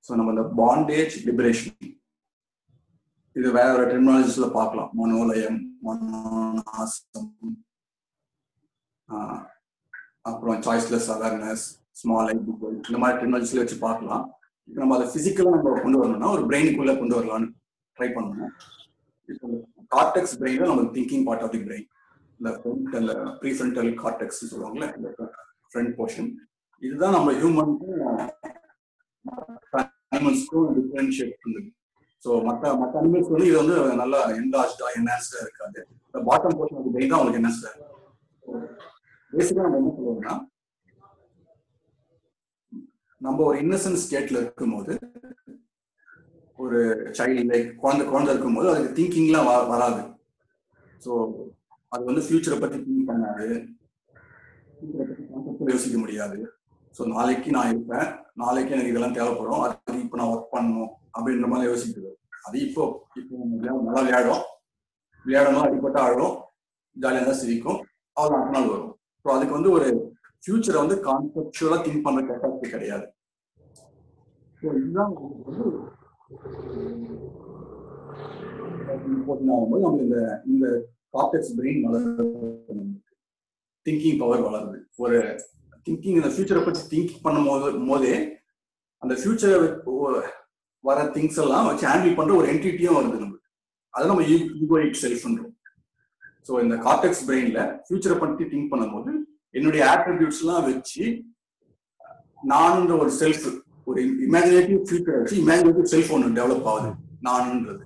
So நம்ம இந்த bondage liberation இது வேற ஒரு டெர்மினாலஜிஸ்ல பார்க்கலாம் மனோலயம் மனோநாசம் ஆஹ் அப்புறம் சாய்ஸ்லெஸ் அவேர்னஸ் ஸ்மால் ஐ இந்த மாதிரி டெக்னாலஜிஸ்ல வச்சு பார்க்கலாம் இப்போ நம்ம அதை பிசிக்கலா நம்ம கொண்டு வரணும்னா ஒரு பிரெயினுக்குள்ள கொண்டு வரலாம்னு ட்ரை பண்ணணும் இப்போ கார்டெக்ஸ் பிரெயின்ல நம்ம thinking part of the brain இந்த ஃப்ரண்ட் அந்த ப்ரீஃப்ரண்டல் கார்டெக்ஸ் சொல்லுவாங்கல்ல இந்த ஃப்ரண்ட் போர்ஷன் இதுதான் நம்ம ஹியூமனுக்கும் அனிமல்ஸ்க்கும் டிஃபரன்ஷியேட் பண்ணுது ஸோ மற்ற மற்ற அனிமல்ஸ் வந்து இது வந்து நல்லா என்லாஸ்டா என்ஹான்ஸ்டா இருக்காது இந்த பாட்டம் போர்ஷன் ஆஃப் பிரெயின் தான் உங்களுக்கு என்ஹான்ஸ்டா இருக்கும் பேசிக்கா நம்ம என்ன சொல்லுவோம்னா நம்ம ஒரு இன்னசென்ட் ஸ்டேட்ல இருக்கும்போது ஒரு சைல்டு லைக் குழந்தை குழந்தை இருக்கும்போது அதுக்கு திங்கிங்லாம் வராது ஸோ அது வந்து ஃபியூச்சரை பத்தி திங்க் பண்ணாது future-அ பத்தி concept யோசிக்க முடியாது ஸோ நாளைக்கு நான் இருப்பேன் நாளைக்கு எனக்கு இதெல்லாம் தேவைப்படும் அதுக்கு இப்போ நான் ஒர்க் பண்ணணும் அப்படின்ற மாதிரி யோசிக்குது அது இப்போ இப்போ நம்ம விளையா- நல்லா விளையாடும் விளையாடணும் அடிப்பட்ட ஆடும் ஜாலியாக தான் சிரிக்கும் அவ்வளோ அடுத்த நாள் வரும் ஸோ அதுக்கு வந்து ஒரு ஃபியூச்சரை வந்து கான்செப்டுவலா திங்க் பண்ற கெப்பாசிட்டி கிடையாது ஸோ இதுதான் வந்து ஆகும்போது நம்ம இந்த இந்த கார்டெக்ஸ் பிரெயின் வளருது திங்கிங் பவர் வளருது ஒரு திங்கிங் இந்த ஃபியூச்சரை பத்தி திங்க் பண்ணும் போது போதே அந்த ஃபியூச்சரை வர திங்ஸ் எல்லாம் வச்சு ஹேண்டில் பண்ற ஒரு என்டிட்டியும் வருது நமக்கு அதை நம்ம ஈகோயிக் செல்ஃப்ன்றோம் ஸோ இந்த கார்டெக்ஸ் பிரெயின்ல ஃபியூச்சரை பத்தி திங்க் பண்ணும்போது என்னுடைய ஆட்ரிபியூட்ஸ் எல்லாம் வச்சு நான்ன்ற ஒரு செல்ஃப் ஒரு இமேஜினேட்டிவ் ஃபியூச்சர் வச்சு இமேஜினேட்டிவ் செல்ஃப் ஒன்று டெவலப் ஆகுது நான்ன்றது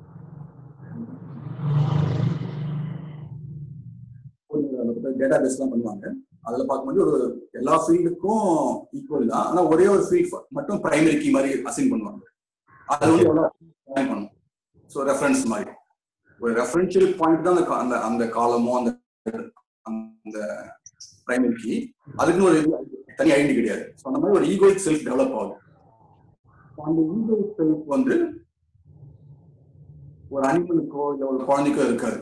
டேட்டா பேஸ்லாம் பண்ணுவாங்க அதுல பார்க்கும்போது ஒரு எல்லா ஃபீல்டுக்கும் ஈக்குவல் தான் ஆனா ஒரே ஒரு ஃபீல்ட் மட்டும் பிரைமரி கீ மாதிரி அசைன் பண்ணுவாங்க அது வந்து எவ்வளோ பண்ணும் ஸோ ரெஃபரன்ஸ் மாதிரி ஒரு ரெஃபரன்ஷியல் பாயிண்ட் தான் அந்த கா- அந்த அந்த காலமோ அந்த அந்த பிரைமரி கீ அதுக்குன்னு ஒரு இது தனி ஐடென்டி கிடையாது ஸோ அந்த மாதிரி ஒரு ஈகோயிக் செல்ஃப் டெவலப் ஆகுது So அந்த ஈகோயிக் செல்ஃப் வந்து ஒரு அனிமலுக்கோ இல்லை ஒரு குழந்தைக்கோ இருக்காது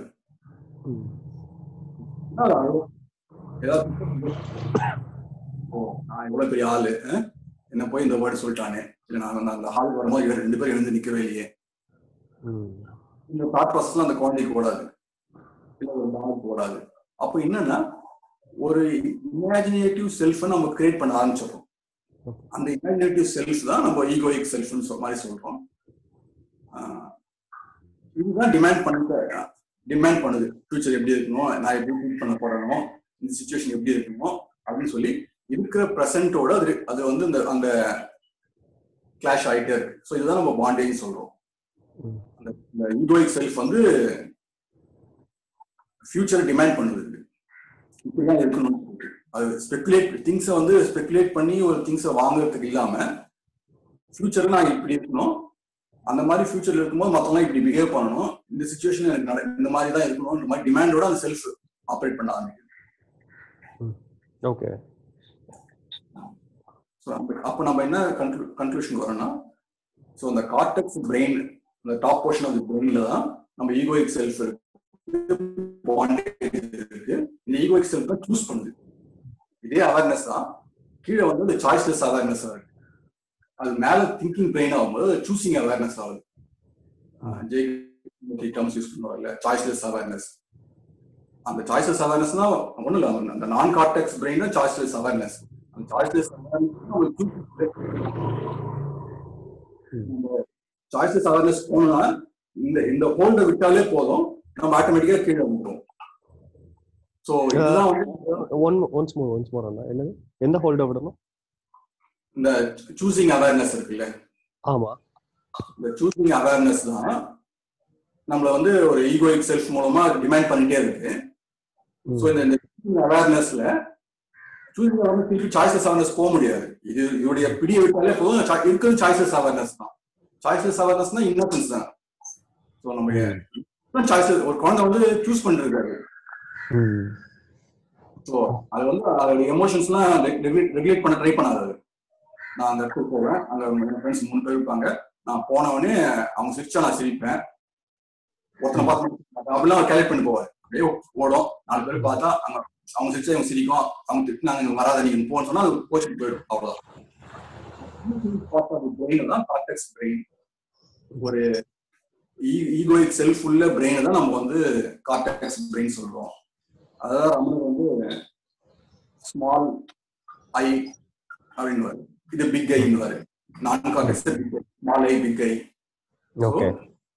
அது அழுவும். ஏதாவது ஓ நான் இவ்வளவு பெரிய ஆளு அஹ்? என்ன போய் இந்த வேர்டு சொல்லிட்டானே இல்ல நான் வந்து அந்த ஹால் வரும்போது இவன் ரெண்டு பேரும் எழுந்து நிக்கவே இல்லையே இந்த தாட் ப்ராசஸ்லாம் அந்த குழந்தைக்கு ஓடாது இல்ல ஒரு டாக் ஓடாது அப்போ என்னன்னா ஒரு இமேஜினேட்டிவ் செல்ஃப் நம்ம கிரியேட் பண்ண ஆரம்பிச்சிடறோம் அந்த இமேஜினேட்டிவ் செல்ஃப் தான் நம்ம ஈகோயிக் செல்ஃப்னு சொ- மாதிரி சொல்றோம் ஆஹ் இதுதான் டிமாண்ட் பண்ண டிமாண்ட் பண்ணுது ஃபியூச்சர் எப்படி இருக்கணும் நான் எப்படி ட்ரீட் பண்ண போறணும் இந்த சுச்சுவேஷன் எப்படி இருக்கணும் அப்படின்னு சொல்லி இருக்கிற ப்ரெசன்ட்டோட அது அது வந்து இந்த அந்த கிளாஷ் ஆயிட்டே இருக்கு ஸோ இதுதான் நம்ம பாண்டேஜ் சொல்றோம் ம். அந்த இந்த ஈகோயிக் செல்ஃப் வந்து ஃபியூச்சர் டிமாண்ட் பண்ணுது இப்படிதான் இருக்கணும் அது ஸ்பெகுலேட் திங்ஸை வந்து ஸ்பெகுலேட் பண்ணி ஒரு திங்ஸை வாங்குறதுக்கு இல்லாம ஃபியூச்சர்ல நான் இப்படி இருக்கணும் அந்த மாதிரி ஃபியூச்சர்ல இருக்கும்போது மத்தவங்க இப்படி பிஹேவ் பண்ணணும் இந்த சுச்சுவேஷன் எனக்கு நட- இந்த மாதிரி தான் இருக்கணும் இந்த மாதிரி டிமாண்டோட அந்த செல்ஃப் ஆப்ரேட் பண்ண ஆரம்பிக்குது ஓகே ஸோ அப்போ நம்ம என்ன கன்க்ளூஷன் வரோம்னா ஸோ அந்த கார்டெக்ஸ் பிரெயின் அந்த டாப் போர்ஷன் ஆஃப் தி பிரெயின்ல தான் நம்ம ஈகோயிக் செல்ஃப் இருக்கு bondage இருக்கு இந்த ஈகோயிக் செல்ஃப் தான் சூஸ் பண்ணுது இதே அவேர்னஸ் தான் கீழே வந்து இந்த சாய்ஸ்லெஸ் அவேர்னஸ் இருக்கு அது மேல திங்கிங் பிரெயின் ஆகும்போது சூசிங் அவேர்னஸ் ஆகுது ஜெய் டர்ம்ஸ் யூஸ் பண்ணுவாங்கல்ல சாய்ஸ்லெஸ் அவேர்னஸ் அந்த சாய்ஸ்லெஸ் அவேர்னஸ்னா ஒண்ணும் இல்ல அந்த நான் கார்டெக்ஸ் பிரெயின் தான் சாய்ஸ்லெஸ் அவேர்னஸ் அந்த சாய்ஸ்லெஸ் சாய்ஸ்லெஸ் அவேர்னஸ் போனோம்னா இந்த இந்த ஹோல்ட விட்டாலே போதும் நம்ம ஆட்டோமேட்டிக்கா கீழே வந்துடும் சோ இதுதான் வந்து one once more once more அண்ணா என்னது எந்த ஹோல்ட விடணும் இந்த சூசிங் அவேர்னஸ் இருக்குல்ல ஆமா இந்த சூசிங் அவேர்னஸ் தான் நம்மள வந்து ஒரு ஈகோயிக் செல்ஃப் மூலமா டிமாண்ட் பண்ணிட்டே இருக்கு ம். ஸோ இந்த சூசிங் அவேர்னஸ்ல சூசிங் அவேர்னஸ் திருப்பி சாய்ஸஸ் அவேர்னஸ் போக முடியாது இது இதோடைய பிடியை விட்டாலே போதும் cha- இருக்கிறது சாய்ஸஸ் அவேர்னஸ் தான் சாய்ஸஸ் அவேர்னஸ்னா இன்னசென்ஸ் தான் ஸோ நம்ம சாய்ஸஸ் ஒரு குழந்தை வந்து சூஸ் பண்ணிருக்காரு ம் ஸோ அது வந்து அதோட எமோஷன்ஸ்லாம் ரெகுலேட் பண்ண ட்ரை பண்ணாது அது. நான் அந்த இடத்துக்கு போவேன் அங்க என் ஃப்ரெண்ட்ஸ் மூணு பேர் இருப்பாங்க நான் போன உடனே அவங்க சிரிச்சா நான் சிரிப்பேன் ஒருத்தனை பார்த்து அப்படிலாம் கேலக்ட் பண்ணி போவார் அப்படியே ஓடும் நாலு பேர் பார்த்தா அங்க அவங்க சிரிச்சா இவங்க சிரிக்கும் அவங்க திட்டினாங்க இங்க வராத நீங்க போன்னு சொன்னா அது கோச்சிட்டு போயிடும் அவ்வளவுதான் பிரெயின் தான் கார்டெக்ஸ் பிரெயின் ஒரு ஈகோயிக் செல்ஃப் உள்ள பிரெயினை தான் நம்ம வந்து கார்டெக்ஸ் பிரெயின் சொல்றோம் அதாவது நம்ம வந்து ஸ்மால் ஐ அப்படின்னு வரும் இது பிக் ஐன்னு வரும் நான் cortex small I big I okay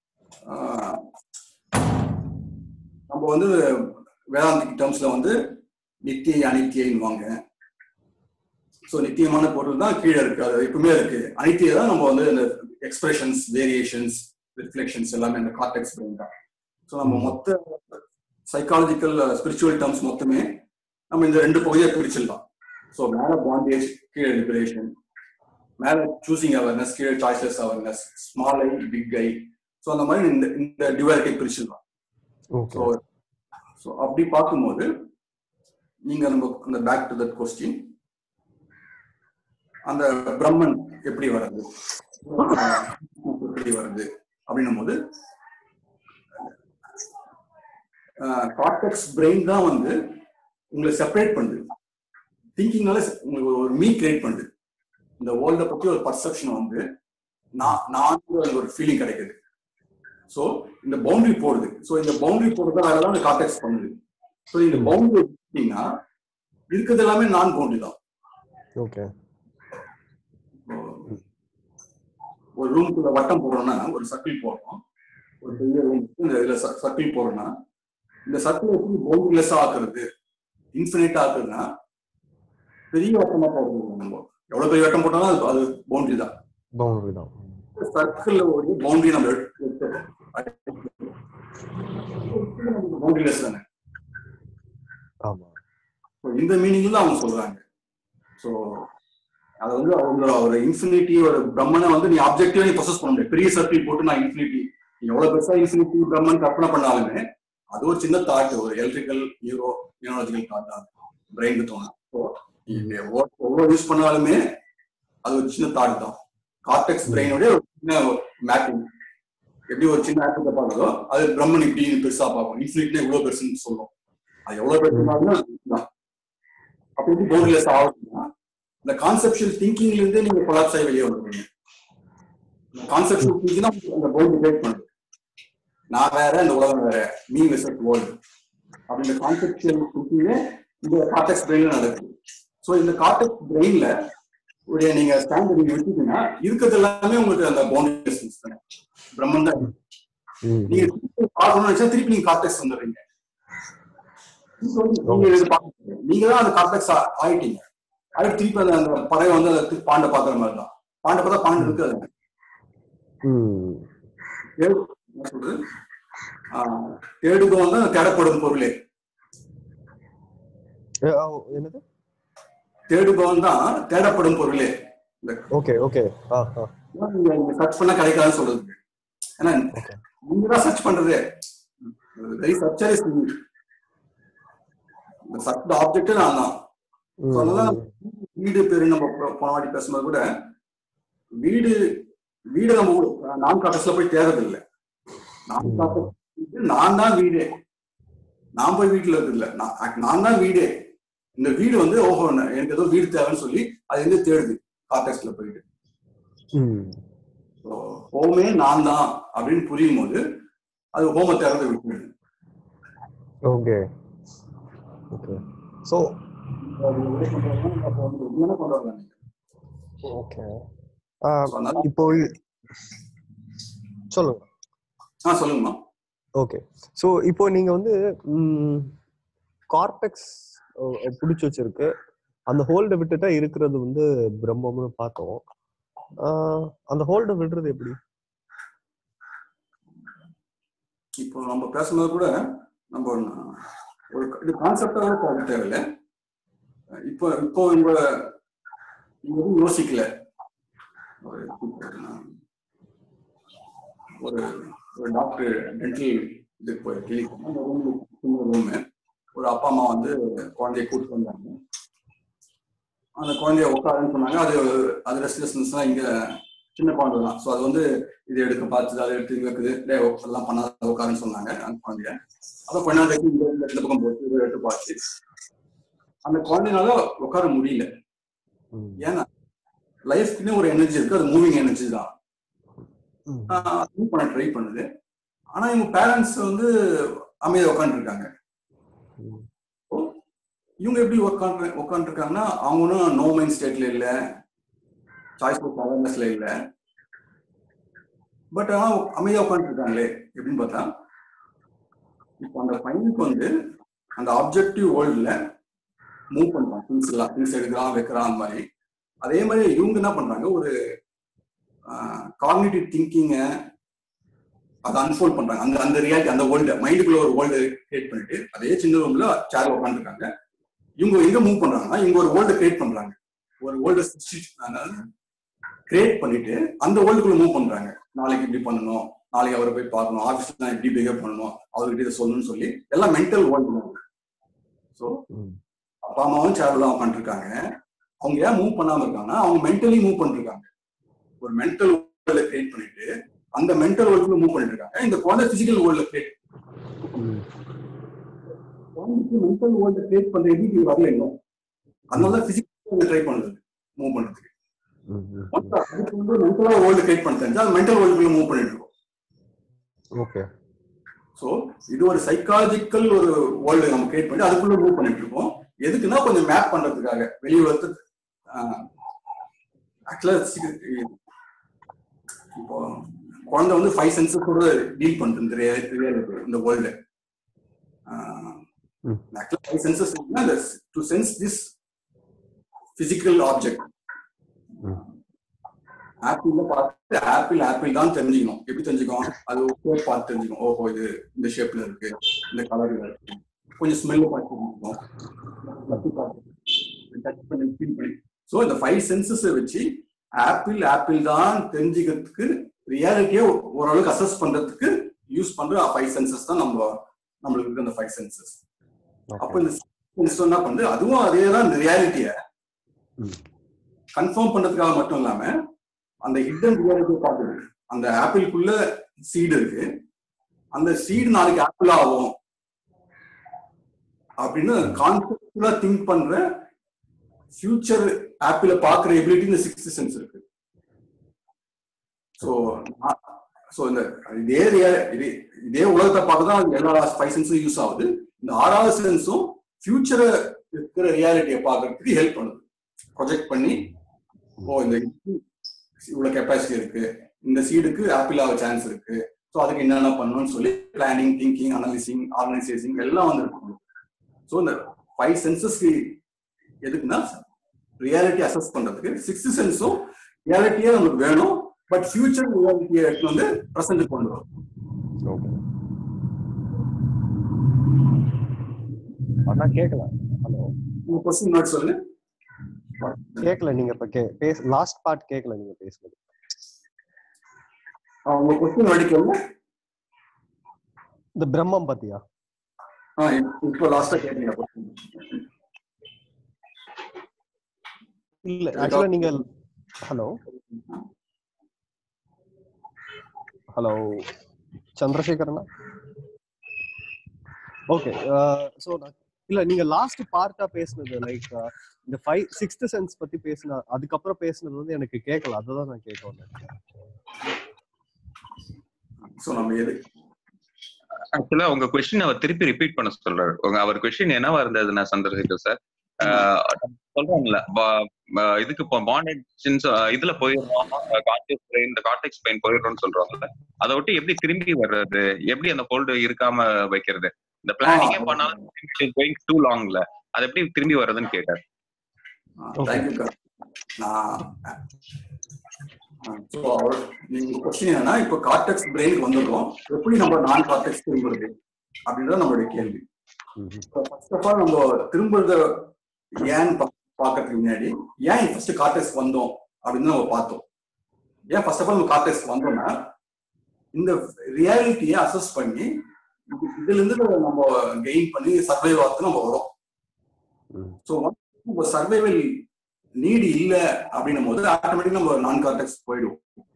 நம்ம வந்து வேதாந்திக் டேர்ம்ஸ்ல வந்து நித்திய அனித்தியன்வாங்க ஸோ நித்தியமான பொருள் தான் கீழே இருக்கு அது எப்பவுமே இருக்கு அனித்திய தான் நம்ம வந்து இந்த எக்ஸ்பிரஷன்ஸ் வேரியேஷன்ஸ் ரிஃப்ளெக்ஷன்ஸ் எல்லாமே அந்த கார்டெக்ஸ் பிரெயின் தான் ஸோ நம்ம மொத்த சைக்காலஜிக்கல் ஸ்பிரிச்சுவல் டேர்ம்ஸ் மொத்தமே நம்ம இந்த ரெண்டு பகுதியை பிரிச்சிடலாம் ஸோ மேல பாண்டேஜ் கீழே லிபரேஷன் மேல சூசிங் அவேர்னஸ் கீழே choiceless awareness small I big I so அந்த மாதிரி இந்த இந்த டிவைடை பிரிச்சிடலாம் ஓகே ஸோ ஸோ அப்படி பார்க்கும்போது நீங்க நம்ம அந்த பேக் டு தட் கொஸ்டின் அந்த பிரம்மன் எப்படி வருது எப்படி வருது அப்படின்னும் போது கார்டெக்ஸ் பிரெயின் தான் வந்து உங்களை செப்பரேட் பண்ணுது திங்கிங்னால உங்களுக்கு ஒரு மீ கிரியேட் பண்ணுது இந்த வேர்ல்ட பத்தி ஒரு பர்செப்ஷன் வந்து நான் நான் ஒரு ஃபீலிங் கிடைக்குது ஸோ இந்த பவுண்டரி போடுது ஸோ இந்த பவுண்டரி போடுறதா வேலை தான் இந்த கார்டெக்ஸ் பண்ணுது ஸோ இந்த பவுண்டரி எடுத்தீங்கன்னா இருக்கிறது எல்லாமே நான் பவுண்டரி தான் ஓகே ஒரு ரூமுக்குள்ள வட்டம் போடுறோம்னா ஒரு சர்க்கிள் போடுறோம் ஒரு பெரிய ரூம் இந்த இதுல சர்க்கிள் போடுறோம்னா இந்த சர்க்கிள் எப்படி பவுண்டரிலெஸ் ஆக்குறது இன்ஃபினிட் ஆக்குறதுன்னா பெரிய வட்டமா போடுறது இல்லை நம்ம எவ்வளவு பெரிய வட்டம் போட்டாலும் அது அது பவுண்டரி தான் பவுண்டரி தான் சர்க்கிள் ஒரு பவுண்டரி நம்ம எடுத்துறோம் பவுண்டரிலெஸ் தானே ஆமா So, இந்த மீனிங்ல அவங்க சொல்றாங்க ஸோ அது வந்து அவங்க ஒரு இன்ஃபினிட்டி ஒரு பிரம்மனை வந்து நீ ஆப்ஜெக்டிவா நீ ப்ரொசஸ் பண்ண முடியாது பெரிய சர்க்கிள் போட்டு நான் இன்ஃபினிட்டி நீ எவ்வளவு பெருசா இன்ஃபினிட்டி பிரம்மன் கற்பனை பண்ணாலுமே அது ஒரு சின்ன தாட் ஒரு எலக்ட்ரிக்கல் நியூரோ நியூரோலஜிக்கல் தாட் தான் பிரெயினுக்கு தோணும் ஸோ எவ்வளவு யூஸ் பண்ணாலுமே அது ஒரு சின்ன தாட் தான் கார்டெக்ஸ் பிரெயினோட ஒரு சின்ன மேப்பிங் எப்படி ஒரு சின்ன ஆக்டத்தை பார்க்குதோ அது பிரம்மன் இப்படி பெருசா பார்க்கும் இன்ஃபினிட்னா இவ்வளவு பெருசுன்னு சொல்லும் அது எவ்வளவு பெருசுனாலுமே அது தான் அப்ப எப்படி பவுண்டரிலெஸ் ஆகுதுன்னா இந்த கான்செப்ஷுவல் திங்கிங்ல இருந்தே நீங்க கொலாப்ஸ் ஆகி வெளியே வருவீங்க கான்செப்ஷுவல் திங்கிங் தான் அந்த பவுண்டரி கிரியேட் பண்ணுது நான் வேற இந்த உலகம் வேற மீ வெசட் வேர்ல்டு அப்படின்ற கான்செப்ஷுவல் திங்கிங்கே இந்த கார்டெக்ஸ் பிரெயின்ல நடக்குது ஸோ இந்த கார்டெக்ஸ் பிரெயின்ல உடைய நீங்க ஸ்டாண்ட் நீங்க விட்டுட்டீங்கன்னா இருக்கிறது எல்லாமே உங்களுக்கு அந்த பவுண்டரி தானே பிரம்மன் தான் ம் நீங்க திருப்பி பார்க்கணும்னு நினைச்சா திருப்பி நீங்க கார்டெக்ஸ் வந்துடுறீங்க நீங்க இது பார்க்க- நீங்க தான் அந்த கார்டெக்ஸ் ஆயிட்டீங்க அடுத்து திருப்பி அந்த அந்த பறவை வந்து அந்த திருப்பி பாண்டை பாக்குற மாதிரி தான் பாண்டை பார்த்தா பாண்டு இருக்கு அது ம் தேடு என்ன சொல்றது ஆஹ் தேடுக வந்து அந்த தேடப்படும் பொருளே ஏ, ஆ, என்னது தேடுபவன் தான் தேடப்படும் பொருளே இந்த ஓகே ஓகே ஆ ஆ நீங்க சர்ச் பண்ணா கிடைக்காதுன்னு சொல்றது ஏன்னா ஓகே நீங்க தான் சர்ச் பண்றதே வெரி சர்ச்சர் இஸ் இந்த சர்ச் ஆப்ஜெக்ட் நான் தான் So, அதனால வீடு பேரு நம்ம போ- போன வாட்டி பேசும்போது கூட வீடு வீடு நம்ம ஊ- நான் காட்டஸ்ல போய் தேடுறது இல்ல நான் காட்டஸ் நான் தான் வீடே நான் போய் வீட்டுல இருக்கிறது இல்ல நான் நான் தான் வீடே இந்த வீடு வந்து ஓஹோ நான் எனக்கு ஏதோ வீடு தேவைன்னு சொல்லி அது எங்க தேடுது காட்டஸ்ல போயிட்டு ம் ஹோமே நான் தான் அப்படின்னு புரியும் போது அது ஹோம தேடுறதை விட்டுருது ஓகே ஓகே ஸோ என்ன பண்றாங்க ஓகே So, அதனால- இப்போ சொல்லுங்க ஆ சொல்லுங்கம்மா ஓகே ஸோ இப்போ நீங்க வந்து கார்பெக்ஸ் பிடிச்சி வச்சிருக்கு அந்த ஹோல்டை விட்டுட்டா இருக்கிறது வந்து பிரம்மம்னு பார்த்தோம் ஆஹ் அந்த ஹோல்டை விடுறது எப்படி இப்போ நம்ம பேசுனது கூட நம்ம ஒரு இது கான்செப்டாவே பார்க்க தேவையில்ல இப்போ இப்போ உங்க நீங்க எதுவும் யோசிக்கல ஒரு ஒரு ஒரு டாக்டர் டென்டல் இதுக்கு போய் கிளினிக் அந்த ரூம் சின்ன ரூமு ஒரு அப்பா அம்மா வந்து குழந்தைய கூட்டிட்டு வந்தாங்க அந்த குழந்தைய உட்காருன்னு சொன்னாங்க அது அது ரெஸ்ட்லெஸ்னஸ்லாம் இங்க சின்ன குழந்தை தான் ஸோ அது வந்து இது எடுக்க பார்த்து அதை எடுத்து இங்க இருக்குது டே எல்லாம் பண்ணாத உட்காருன்னு சொன்னாங்க அந்த குழந்தைய அப்புறம் கொஞ்ச நாள் கழிச்சு இந்த இந்த இந்த பக்கம் போச்சு இதை எடுத்து பார்த்து அந்த குழந்தைனால உட்கார முடியல ம். ஏன்னா லைஃப்க்குன்னு ஒரு எனர்ஜி இருக்கு அது மூவிங் எனர்ஜி தான் ம். மூவ் பண்ண ட்ரை பண்ணுது ஆனா இவங்க பேரண்ட்ஸ் வந்து அமைதியாக உட்காந்துருக்காங்க ம். இவங்க எப்படி உட்காந்து உட்காந்துருக்காங்கன்னா அவங்களும் நோ மைண்ட் ஸ்டேட்ல இல்ல சாய்ஸ் ஆஃப் அவேர்னஸ்ல இல்ல பட் ஆனா அமைதியா உட்காந்துருக்காங்களே எப்படின்னு பார்த்தா இப்போ அந்த பையனுக்கு வந்து அந்த ஆப்ஜெக்டிவ் வேர்ல்டுல மூவ் பண்றான் திங்ஸ் எல்லாம் திங்ஸ் எடுக்கிறான் வைக்கிறான் அந்த மாதிரி அதே மாதிரி இவங்க என்ன பண்றாங்க ஒரு காக்னிட்டிவ் திங்கிங்க அதை அன்ஃபோல்ட் பண்றாங்க அந்த அந்த ரியாலிட்டி அந்த வேர்ல்டு மைண்டுக்குள்ள ஒரு வேர்ல்டு கிரியேட் பண்ணிட்டு அதே சின்ன ரூம்ல சேர் உட்காந்துருக்காங்க இவங்க எங்க மூவ் பண்றாங்கன்னா இவங்க ஒரு வேர்ல்டு கிரியேட் பண்றாங்க ஒரு வேர்ல்டு கிரியேட் பண்ணிட்டு அந்த வேர்ல்டுக்குள்ள மூவ் பண்றாங்க நாளைக்கு இப்படி பண்ணணும் நாளைக்கு அவரை போய் பார்க்கணும் ஆஃபீஸ்ல இப்படி பிஹேவ் பண்ணணும் அவர்கிட்ட இதை சொல்லணும்னு சொல்லி எல்லாம் மென்டல் வேர்ல்டு ஸோ ம். அப்பா அம்மாவும் சேவலாம் உட்காந்துருக்காங்க அவங்க ஏன் மூவ் பண்ணாம இருக்காங்கன்னா அவங்க மென்டலி மூவ் பண்ணிருக்காங்க ஒரு மென்டல் வேர்ல்ட கிரியேட் பண்ணிட்டு அந்த மென்டல் வேர்ல்டுக்குள்ள மூவ் பண்ணிட்டு இருக்காங்க இந்த குழந்தை பிசிக்கல் வேர்ல்ட கிரியேட் ம். குழந்தைக்கு மென்டல் வேர்ல்ட கிரியேட் பண்ற எபிலிட்டி வரல இன்னும் அதனால பிசிக்கல் ட்ரை பண்ணுது மூவ் பண்றதுக்கு ம். ம். Once அதுக்கு வந்து மென்டலா வேர்ல்டு கிரியேட் பண்ண தெரிஞ்சா அது மென்டல் வேர்ல்டுக்குள்ள மூவ் பண்ணிட்டு இருக்கோம் ஓகே ஸோ இது ஒரு சைக்காலஜிக்கல் ஒரு வேர்ல்டு நம்ம கிரியேட் பண்ணி அதுக்குள்ள மூவ் பண்ணிட்டு இருக்கோம் எதுக்குன்னா கொஞ்சம் மேப் பண்றதுக்காக வெளி உலகத்துக்கு ஆக்சுவலா இப்போ குழந்தை வந்து ஃபைவ் சென்சஸோட டீல் பண்ணுது இந்த ரியல் இந்த வேர்ல்டு ம். ஆக்சுவலா five senses to sense this physical object ம். ஆப்பிள்ல பார்த்து ஆப்பிள் ஆப்பிள் தான் தெரிஞ்சுக்கணும் எப்படி தெரிஞ்சுக்கும் அது ஷேப் பார்த்து தெரிஞ்சுக்கும் ஓஹோ இது இந்த ஷேப்ல இருக்கு இந்த கலர்ல இருக்கு கொஞ்சம் ஸ்மெல் பார்த்து தெரிஞ்சுக்கும் தட்டி பார்த்து டச் பண்ணி ஃபீல் பண்ணி ஸோ இந்த ஃபைவ் சென்சஸ் வச்சு ஆப்பிள் ஆப்பிள் தான் தெரிஞ்சுக்கிறதுக்கு ரியாலிட்டியை ஓரளவுக்கு அசஸ் பண்றதுக்கு யூஸ் பண்ற ஃபைவ் சென்சஸ் தான் நம்ம நம்மளுக்கு இருக்கு அந்த ஃபைவ் சென்சஸ் அப்போ இந்த சென்சஸ் என்ன பண்ணுது அதுவும் அதே தான் இந்த ரியாலிட்டியை ம். கன்ஃபார்ம் பண்றதுக்காக மட்டும் இல்லாம அந்த ஹிடன் ரியாலிட்டியை பார்க்குது அந்த ஆப்பிள்குள்ள சீடு இருக்கு அந்த சீடு நாளைக்கு ஆப்பிள் ஆகும் அப்படின்னு கான்செப்டுவலா திங்க் பண்ற ஃபியூச்சர் ஆப்பிள பாக்குற எபிலிட்டி இந்த சிக்ஸ்த் சென்ஸ் இருக்கு ஸோ ஸோ இந்த இதே rea- இதே- இதே உலகத்தை பார்த்து தான் எல்லா ஃபைவ் சென்ஸும் யூஸ் ஆகுது இந்த ஆறாவது சென்ஸும் ஃபியூச்சரை இருக்கிற ரியாலிட்டியை பார்க்கறதுக்கு ஹெல்ப் பண்ணுது ப்ரொஜெக்ட் பண்ணி ஓ இந்த இதுக்கு இவ்வளவு கெப்பாசிட்டி இருக்கு இந்த சீடுக்கு ஆப்பிள் ஆக சான்ஸ் இருக்கு ஸோ அதுக்கு என்னென்ன பண்ணணும்னு சொல்லி பிளானிங் திங்கிங் அனலிசிங் ஆர்கனைசேஷன் எல்லாம் வந்து இருக்கும் ஸோ இந்த ஃபைவ் சென்சஸ்க்கு எதுக்குன்னா ரியாலிட்டி அசஸ் பண்றதுக்கு சிக்ஸ்த் சென்ஸும் ரியாலிட்டியே நமக்கு வேணும் பட் ஃபியூச்சர் ரியாலிட்டியை எடுத்து வந்து ப்ரெசென்ட் கொண்டு வரும் ஓகே அதான் கேட்கல ஹலோ உங்க கொஸ்டின் முன்னாடி சொல்லுங்க கேட்கல நீங்க இப்ப கே பேச லாஸ்ட் பார்ட் கேட்கல நீங்க பேசுனது ஆ, உங்க கொஸ்டின் முன்னாடி கேளுங்க இந்த பிரம்மம் பத்தியா ஆ, இப்ப- இப்போ லாஸ்டா கேட்டீங்க question. இல்ல ஆக்சுவலா நீங்க ஹலோ ஹலோ சந்திரசேகரனா ஓகே ஸோ இல்ல நீங்க லாஸ்ட் பார்ட்டா பேசுனது லைக் இந்த ஃபைவ் சிக்ஸ்த் சென்ஸ் பத்தி பேசின அதுக்கப்புறம் பேசுனது வந்து எனக்கு கேட்கல அதுதான் நான் கேட்க வந்தேன் ஸோ நம்ம எது ஆக்சுவலா உங்க கொஸ்டின் அவர் திருப்பி ரிப்பீட் பண்ண சொல்றாரு உங்க அவர் கொஸ்டின் என்னவா இருந்ததுன்னா சந்திரசேகர் சார் சொல்றாங்கல்ல பா- பா- இதுக்கு இப்போ பாண்டேஜ் இதுல போயிடுறோம் கான்டெக்ட் பிரெயின் இந்த கான்டெக்ட் பிரெயின் போயிடுறோம்னு சொல்றாங்கல்ல அதை விட்டு எப்படி திரும்பி வர்றது எப்படி அந்த ஹோல்டு இருக்காம வைக்கிறது இந்த பிளானிங்கே ஆ. பண்ணாலும் கோயிங் டூ லாங்ல அது எப்படி திரும்பி வர்றதுன்னு கேட்டார் தேங்க்யூ நான் ஸோ அவர் நீங்க கொஸ்டின் என்னன்னா இப்போ கார்டெக்ஸ் பிரெயினுக்கு வந்துடுறோம் எப்படி நம்ம நான் கார்டெக்ஸ் திரும்புறது அப்படின்றது நம்மளுடைய கேள்வி ஃபர்ஸ்ட் ஆஃப் ஆல் நம்ம திரும்புறத ஏன்னு பா- பார்க்கறதுக்கு முன்னாடி ஏன் ஃபர்ஸ்ட் கார்டெக்ஸ் வந்தோம் அப்படின்னு நம்ம பார்த்தோம் ஏன் ஃபர்ஸ்ட் ஆஃப் ஆல் நம்ம கார்டெக்ஸ் வந்தோம்னா இந்த ரியாலிட்டியை அசஸ் பண்ணி இது- இதுல இருந்து நம்ம கெயின் பண்ணி சர்வைவ் ஆகிறது நம்ம வரோம் ஸோ நம்ம சர்வைவல் நீடு இல்ல அப்படின்னும் போது ஆட்டோமேட்டிக் நம்ம நான் கார்டெக்ஸ் போயிடும்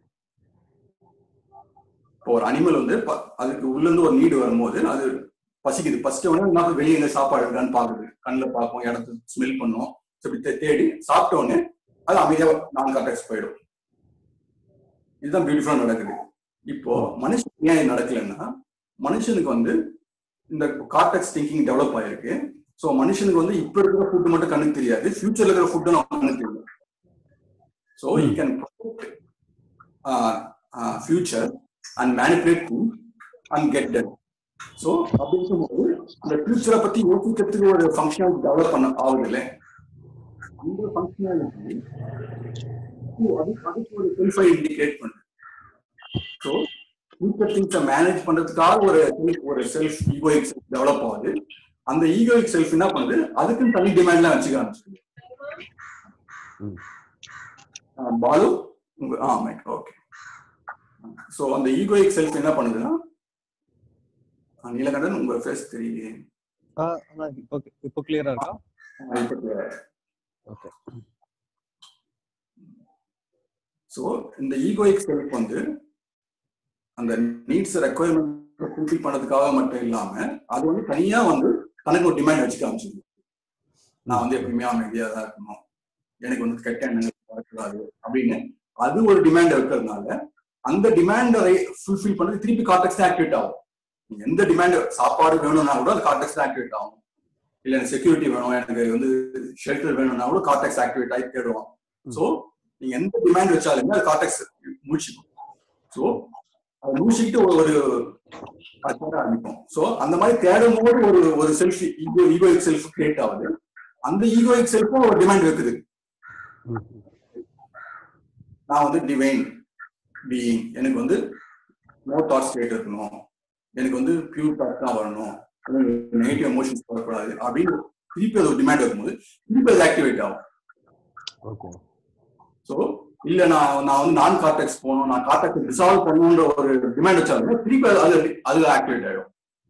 இப்போ ஒரு அனிமல் வந்து ப- அதுக்கு உள்ள இருந்து ஒரு நீடு வரும்போது அது பசிக்குது ஃபர்ஸ்ட் உடனே என்ன வெளியே எங்க சாப்பாடு இருக்கான்னு பாக்குது கண்ணில் பார்க்கும் இடத்த ஸ்மெல் பண்ணும் So இப்படி தே- தேடி சாப்பிட்ட உடனே அது அமைதியா நான் கார்டெக்ஸ் போயிடும் இதுதான் பியூட்டிஃபுல்லா நடக்குது இப்போ மனுஷனுக்கு ஏன் இது நடக்கலன்னா மனுஷனுக்கு வந்து இந்த கார்டெக்ஸ் திங்கிங் டெவலப் ஆயிருக்கு ஸோ மனுஷனுக்கு வந்து இப்ப இருக்கிற ஃபுட் மட்டும் கண்ணுக்கு தெரியாது ஃபியூச்சர்ல இருக்கிற ஃபுட்டு கண்ணுக்கு தெரியும் so you can future and manipulate and get dead so அப்படின்னு சொல்லும்போது அந்த ஃபியூச்சரை பத்தி யோசிக்கிறதுக்கு ஒரு ஃபங்க்ஷனாலிட்டி டெவலப் பண்ண ஆகுது இல்லை அந்த ஃபங்க்ஷனாலிட்டி அதுக்கு ஒரு செல்ஃபை இண்டிகேட் பண்ணுது ஸோ ஃபியூச்சர் திங்ஸை மேனேஜ் பண்றதுக்காக ஒரு ஒரு செல்ஃப் ஈகோயிக் செல்ஃப் டெவலப் ஆகுது அந்த ஈகோயிக் செல்ஃப் என்ன பண்ணுது அதுக்குன்னு தனி டிமாண்ட்லாம் வச்சுக்க ஆரம்பிச்சிருக்கு பாலு உங்க ஆ மைக் ஓகே ஸோ அந்த ஈகோயிக் செல்ஃப் என்ன பண்ணுதுன்னா நீலகண்டன் உங்க ஃபேஸ் தெரியலையே இப்போ இப்போ கிளியரா இருக்கா ஓகே ஸோ இந்த ஈகோயிக் செல்ஃப் வந்து அந்த நீட்ஸ் ரெக்குவயர்மெண்ட் ஃபுல்ஃபில் பண்ணதுக்காக மட்டும் இல்லாம அது வந்து தனியா வந்து தனக்கு ஒரு டிமாண்ட் வச்சுக்க ஆரம்பிச்சிருக்கு நான் வந்து எப்பயுமே அமைதியா தான் இருக்கணும் எனக்கு வந்து கெட்ட எண்ணங்கள் வரக்கூடாது அப்படின்னு அது ஒரு டிமாண்ட் இருக்கிறதுனால அந்த டிமாண்டை ஃபுல்ஃபில் பண்ணது திருப்பி கார்டெக்ஸ் ஆக்டிவேட் ஆகும் எந்த டிமாண்ட் சாப்பாடு வேணும்னா கூட அது கார்டெக்ஸ் ஆக்டிவேட் ஆகும் இல்ல எனக்கு செக்யூரிட்டி வேணும் எனக்கு வந்து ஷெல்டர் வேணும்னா கூட கார்டெக்ஸ் ஆக்டிவேட் ஆகி தேடுவோம் ஸோ நீங்க எந்த டிமாண்ட் வச்சாலுமே அது கார்டெக்ஸ் முடிச்சுக்கும் ஸோ அது முடிச்சுக்கிட்டு ஒரு ஒரு தேட ஆரம்பிக்கும் ஸோ அந்த மாதிரி தேடும் போது ஒரு ஒரு self ego egoic self create ஆகுது அந்த ஈகோயிக் செல்ஃபும் ஒரு டிமாண்ட் இருக்குது நான் வந்து டிவைன் பீயிங் எனக்கு வந்து நோ தாட் ஸ்டேட் இருக்கணும் எனக்கு வந்து பியூர் தாட் தான் வரணும் நெகட்டிவ் எமோஷன்ஸ் வரக்கூடாது அப்படின்னு திருப்பி அது ஒரு டிமாண்ட் வரும்போது திருப்பி அது ஆக்டிவேட் ஆகும் ஸோ இல்ல நான் நான் வந்து நான் கார்டெக்ஸ் போகணும் நான் கார்டெக்ஸ் டிசால்வ் பண்ணணுன்ற ஒரு டிமாண்ட் வச்சாலுமே திருப்பி அது அது ஆக்டிவேட் ஆயிடும்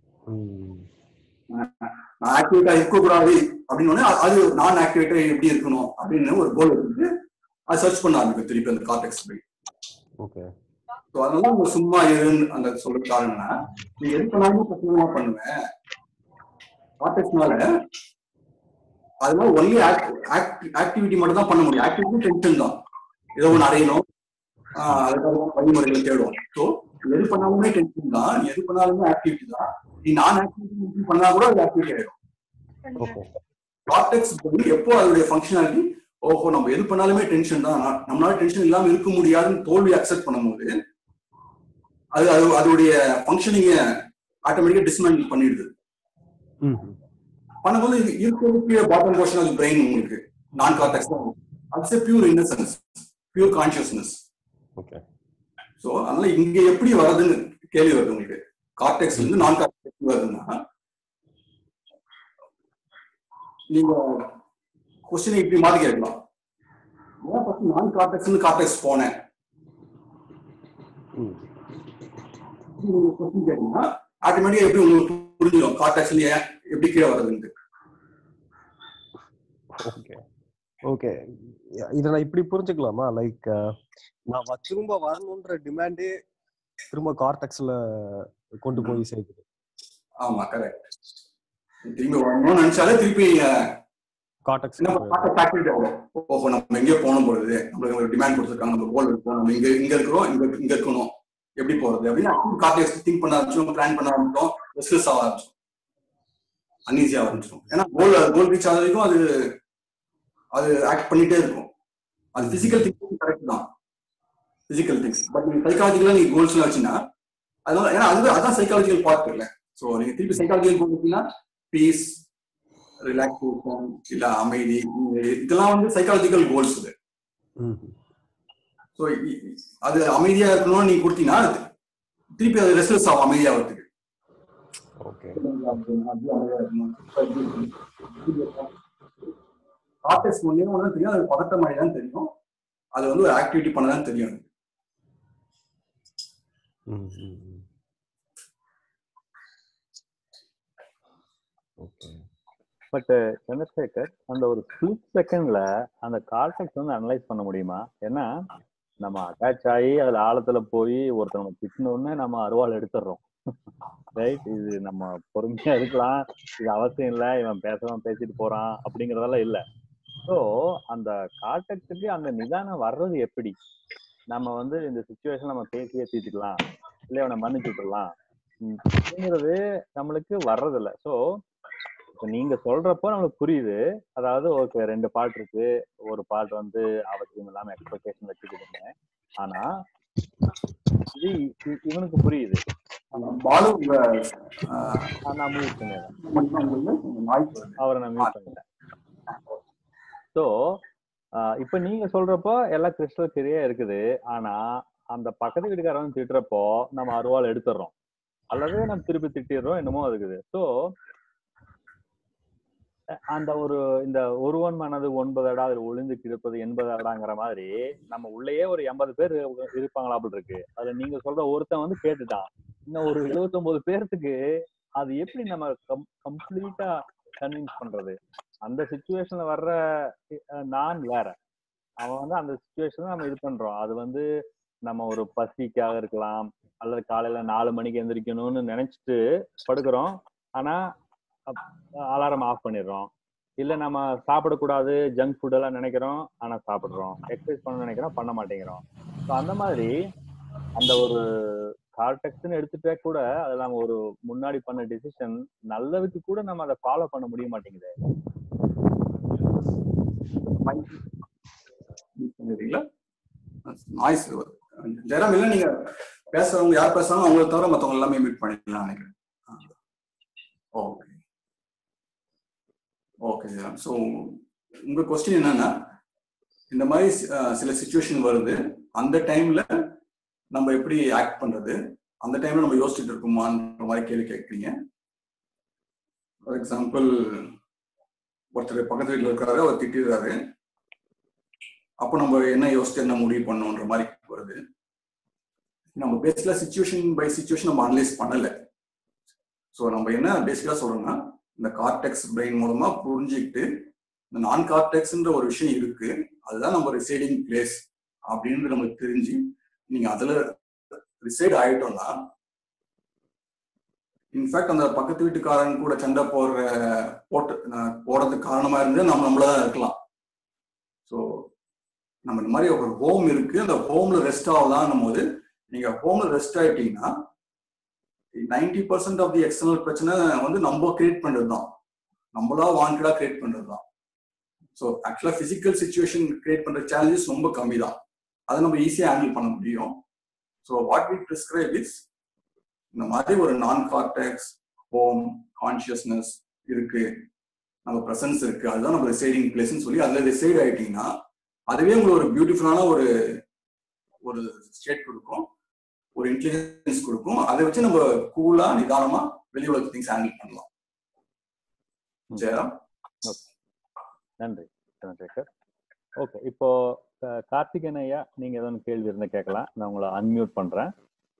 நான் ஆக்டிவேட்டா இருக்கக்கூடாது அப்படின்னு அது நான் ஆக்டிவேட்டா எப்படி இருக்கணும் அப்படின்னு ஒரு கோல் இருக்கு அது சர்ச் பண்ண ஆரம்பிக்கும் திருப்பி அந்த கார்டெக்ஸ் போய் ஓகே ஸோ அதனால உங்க சும்மா இருன்னு அந்த சொல்ற காரணம்னா நீ எது பண்ணாலும் பசங்களா பண்ணுவேன் கார்டெக்ஸ்னால அதனால ஒன்லி ஆக்டிவிட்டி மட்டும் தான் பண்ண முடியும் ஆக்டிவிட்டி டென்ஷன் தான் ஏதோ ஒன்று அடையணும் அதுக்காக வழிமுறைகளை தேடுவோம் ஸோ எது பண்ணாலுமே டென்ஷன் தான் நீ எது பண்ணாலுமே ஆக்டிவிட்டி தான் நீ நான் ஆக்டிவிட்டி பண்ணா கூட அது ஆக்டிவிட்டி ஆயிடும் கார்டெக்ஸ் எப்போ அதோடைய ஃபங்க்ஷனாலிட்டி ஓஹோ நம்ம எது பண்ணாலுமே டென்ஷன் தான் நம்மளால டென்ஷன் இல்லாம இருக்க முடியாதுன்னு தோல்வி அக்செப்ட் பண்ணும்போது அது அது அதோடைய ஃபங்க்ஷனிங்க ஆட்டோமேட்டிக்கா டிஸ்மேண்டில் பண்ணிடுது பண்ணும்போது இது இருக்கிறதுக்கு பாட்டம் போர்ஷன் ஆஃப் பிரெயின் உங்களுக்கு நான் கார்டெக்ஸ் தான் it's pure innocence pure consciousness okay so அதனால இங்க எப்படி வருதுன்னு கேள்வி வருது உங்களுக்கு கார்டெக்ஸ் வந்து நான் கார்டெக்ஸ் எப்படி வருதுன்னா நீங்க கொஸ்டினை இப்படி மாத்தி கேட்கலாம் ஏன் ஃபர்ஸ்ட் நான் கார்டெக்ஸ் கார்டெக்ஸ் போனேன் நீங்க கொஸ்டின் கேட்டீங்கன்னா ஆட்டோமேட்டிக்கா எப்படி உங்களுக்கு புரிஞ்சிடும் கார்டெக்ஸ்ல ஏன் எப்படி கீழே வருதுன்னு ஓகே ஓகே இத நான் இப்படி புரிஞ்சுக்கலாமா லைக் நான் திரும்ப வரணும்ன்ற டிமாண்டே திரும்ப கார்டெக்ஸ்ல கொண்டு போய் சேர்க்குது ஆமா கரெக்ட் திரும்பி வரணும்னு நினைச்சாலே திருப்பி கார்டெக்ஸ் ஆக்டிவிட்டி ஆகும் ஓஹோ நம்ம எங்கேயோ போகணும் பொழுது நம்மளுக்கு ஒரு டிமாண்ட் கொடுத்துருக்காங்க நம்ம கோல் இருக்கோம் நம்ம இங்க இங்க இருக்கிறோம் இங்க இங்க இருக்கணும் எப்படி போறது அப்படின்னு கார்டெக்ஸ் திங்க் பண்ண ஆரம்பிச்சோம் பிளான் பண்ண ஆரம்பிச்சோம் ரெஸ்ட்லெஸ் ஆக ஆரம்பிச்சோம் அன்ஈஸியா ஆரம்பிச்சோம் ஏன்னா கோல் கோல் ரீச் ஆக வரைக்கும் அது அது ஆக்ட் பண்ணிட்டே இருக்கும் அது பிசிக்கல் திங்ஸ் கரெக்ட் தான் பிசிக்கல் திங்ஸ் பட் நீங்க சைக்காலஜிக்கலா நீங்க கோல்ஸ் எல்லாம் வச்சுன்னா அதனால ஏன்னா அது அதான் சைக்காலஜிக்கல் பார்ட் இல்ல சோ நீங்க திருப்பி சைக்காலஜிக்கல் கோல் வச்சீங்கன்னா பீஸ் ரிலாக்ஸேஷன் இல்ல அமைதி இதெல்லாம் வந்து சைக்காலஜிக்கல் கோல்ஸ் இது ஸோ அது அமைதியா இருக்கணும்னு நீங்க கொடுத்தீங்கன்னா திருப்பி அது ரெஸ்ட்லெஸ் ஆகும் அமைதியா வரதுக்கு ஓகே கார்டெக்ஸ் மூலியமா ஒன்றும் தெரியும் அது பதட்ட மாதிரி தான் தெரியும் அது வந்து ஒரு ஆக்டிவிட்டி பண்ண தான் தெரியும் எனக்கு ஓகே பட் சந்திரசேகர் அந்த ஒரு ஸ்பிளிட் செகண்ட்ல அந்த கார்டெக்ஸ் வந்து அனலைஸ் பண்ண முடியுமா ஏன்னா நம்ம அட்டாச் ஆகி அதுல ஆழத்துல போய் ஒருத்தர் நம்ம திட்டினோடனே நம்ம அருவாள் எடுத்துடுறோம் ரைட் இது நம்ம பொறுமையா இருக்கலாம் இது அவசியம் இல்ல இவன் பேசலாம் பேசிட்டு போறான் அப்படிங்கறதெல்லாம் இல்ல ஸோ அந்த காட்டத்துக்கு அந்த நிதானம் வர்றது எப்படி நம்ம வந்து இந்த சுச்சுவேஷன் நம்ம பேசியே தீர்த்துக்கலாம் இல்லை அவனை மன்னிச்சு விட்டுறலாம் ம், அப்படிங்கிறது நம்மளுக்கு வர்றதில்ல ஸோ இப்போ நீங்க சொல்றப்போ நம்மளுக்கு புரியுது அதாவது ஓகே ரெண்டு பாட்டு இருக்கு ஒரு பாட்டு வந்து அவசியம் இல்லாம எக்ஸ்பெக்டேஷன் வச்சுக்கிட்டுங்க ஆனா இது இ- இவனுக்கு புரியுது பாலு உங்க ஆஹ், ஆ, நான் மியூட் பண்ணிடுறேன் மட்டும் உங்களுக்கு உங்க noise வருது. அவரை நான் மியூட் பண்ணிட்டேன் ஸோ இப்போ நீங்க சொல்றப்போ எல்லாம் கிறிஸ்டல் கிளியரா இருக்குது ஆனா அந்த பக்கத்து வீட்டுக்காரன் திட்டுறப்போ நம்ம அருவாள் எடுத்துடுறோம் அல்லது நம்ம திருப்பி திட்டிடுறோம் என்னமோ இருக்குது ஸோ அந்த ஒரு இந்த ஒருவன் மனது ஒன்பது அடா அதில் ஒளிந்து கிடப்பது எண்பது அடாங்கிற மாதிரி நம்ம உள்ளேயே ஒரு எண்பது பேர் இருப்பாங்களா அப்படி இருக்கு அதுல நீங்க சொல்ற ஒருத்தன் வந்து கேட்டுட்டான் இன்னும் ஒரு 79 பேர்த்துக்கு அது எப்படி நம்ம கம் கம்ப்ளீட்டா கன்வின்ஸ் பண்றது அந்த சுச்சுவேஷன்ல வர்ற அஹ், நான் வேற அவன் வந்து அந்த சுச்சுவேஷன்ல நம்ம இது பண்றோம் அது வந்து நம்ம ஒரு பசிக்காக இருக்கலாம் அல்லது காலையில நாலு மணிக்கு எந்திரிக்கணும்னு நினைச்சிட்டு படுக்கிறோம் ஆனா அலாரம் ஆஃப் பண்ணிடுறோம் இல்ல நம்ம சாப்பிடக்கூடாது ஜங்க் ஃபுட் எல்லாம் நினைக்கிறோம் ஆனா சாப்பிடுறோம் எக்ஸசைஸ் பண்ண நினைக்கிறோம் பண்ண மாட்டேங்கிறோம் ஸோ அந்த மாதிரி அந்த ஒரு கார்டெக்ஸ்னு எடுத்துட்டா கூட அது நம்ம ஒரு முன்னாடி பண்ண டிசிஷன் நல்லதுக்கு கூட நம்ம அதை ஃபாலோ பண்ண முடிய மாட்டேங்குது பண்ணிடுறீங்களா நாய்ஸ் ஜெரம் இல்ல நீங்க பேசுறவங்க யார் பேசுறாங்க அவங்கள தவிர மத்தவங்க எல்லாமே மீட் பண்ணிக்கலாம் நினைக்கிறேன் ஓகே ஓகே ஜெரம் ஸோ உங்க கொஸ்டின் என்னன்னா இந்த மாதிரி அஹ், சில சுச்சுவேஷன் வருது அந்த டைம்ல நம்ம எப்படி ஆக்ட் பண்றது அந்த டைம்ல நம்ம யோசிச்சுட்டு இருக்கோமான்ற மாதிரி கேள்வி கேட்குறீங்க ஃபார் எக்ஸாம்பிள் ஒருத்தர் பக்கத்து வீட்டில் இருக்காரு அவர் திட்டிடுறாரு அப்போ நம்ம என்ன யோசிச்சு என்ன முடிவு பண்ணோன்ற மாதிரி வருது நம்ம பேசிக்கலா சுச்சுவேஷன் பை சுச்சுவேஷன் நம்ம அனலைஸ் பண்ணல ஸோ நம்ம என்ன பேசிக்கலா சொல்றோம்னா இந்த கார்டெக்ஸ் பிரெயின் மூலமா புரிஞ்சுக்கிட்டு இந்த நான் கார்டெக்ஸ்ன்ற ஒரு விஷயம் இருக்கு அதுதான் நம்ம ரிசைடிங் பிளேஸ் அப்படின்னு நமக்கு தெரிஞ்சு நீங்க அதுல ரிசைட் ஆயிட்டோம்னா இன்ஃபேக்ட் அந்த பக்கத்து வீட்டுக்காரன் கூட சண்டை போடுற போட்டு அஹ் போடுறதுக்கு காரணமா இருந்து நம்ம நம்மளதான் இருக்கலாம் ஸோ நம்ம இந்த மாதிரி ஒரு ஹோம் இருக்கு அந்த ஹோம்ல ரெஸ்ட் ஆகலாம்னும் போது நீங்க ஹோம்ல ரெஸ்ட் ஆயிட்டீங்கன்னா ninety percent of the external பிரச்சனை வந்து நம்ம கிரியேட் பண்றது தான் நம்மளா வாண்டடா கிரியேட் பண்றது தான் so actually physical situation create பண்ற சேலஞ்சஸ் ரொம்ப கம்மி தான் அதை நம்ம ஈஸியா ஹேண்டில் பண்ண முடியும் so what we prescribe is இந்த மாதிரி ஒரு நான் கார்டெக்ஸ் ஹோம் கான்சியஸ்னஸ் இருக்கு நம்ம ப்ரெசன்ஸ் இருக்கு அதுதான் நம்ம ரிசைடிங் பிளேஸ்னு சொல்லி அதுல ரிசைட் ஆயிட்டீங்கன்னா அதுவே உங்களுக்கு ஒரு பியூட்டிஃபுல்லான ஒரு ஒரு ஸ்டேட் கொடுக்கும் ஒரு இன்டெலிஜென்ஸ் கொடுக்கும் அதை வச்சு நம்ம கூலா நிதானமா வெளி உலக திங்ஸ் ஹேண்டில் பண்ணலாம் ஜெயராம் நன்றி சந்திரசேகர் ஓகே இப்போ அஹ், கார்த்திகேயன் ஐயா நீங்க ஏதாவது கேள்வி இருந்தா கேட்கலாம் நான் உங்களை அன்மியூட் பண்றேன்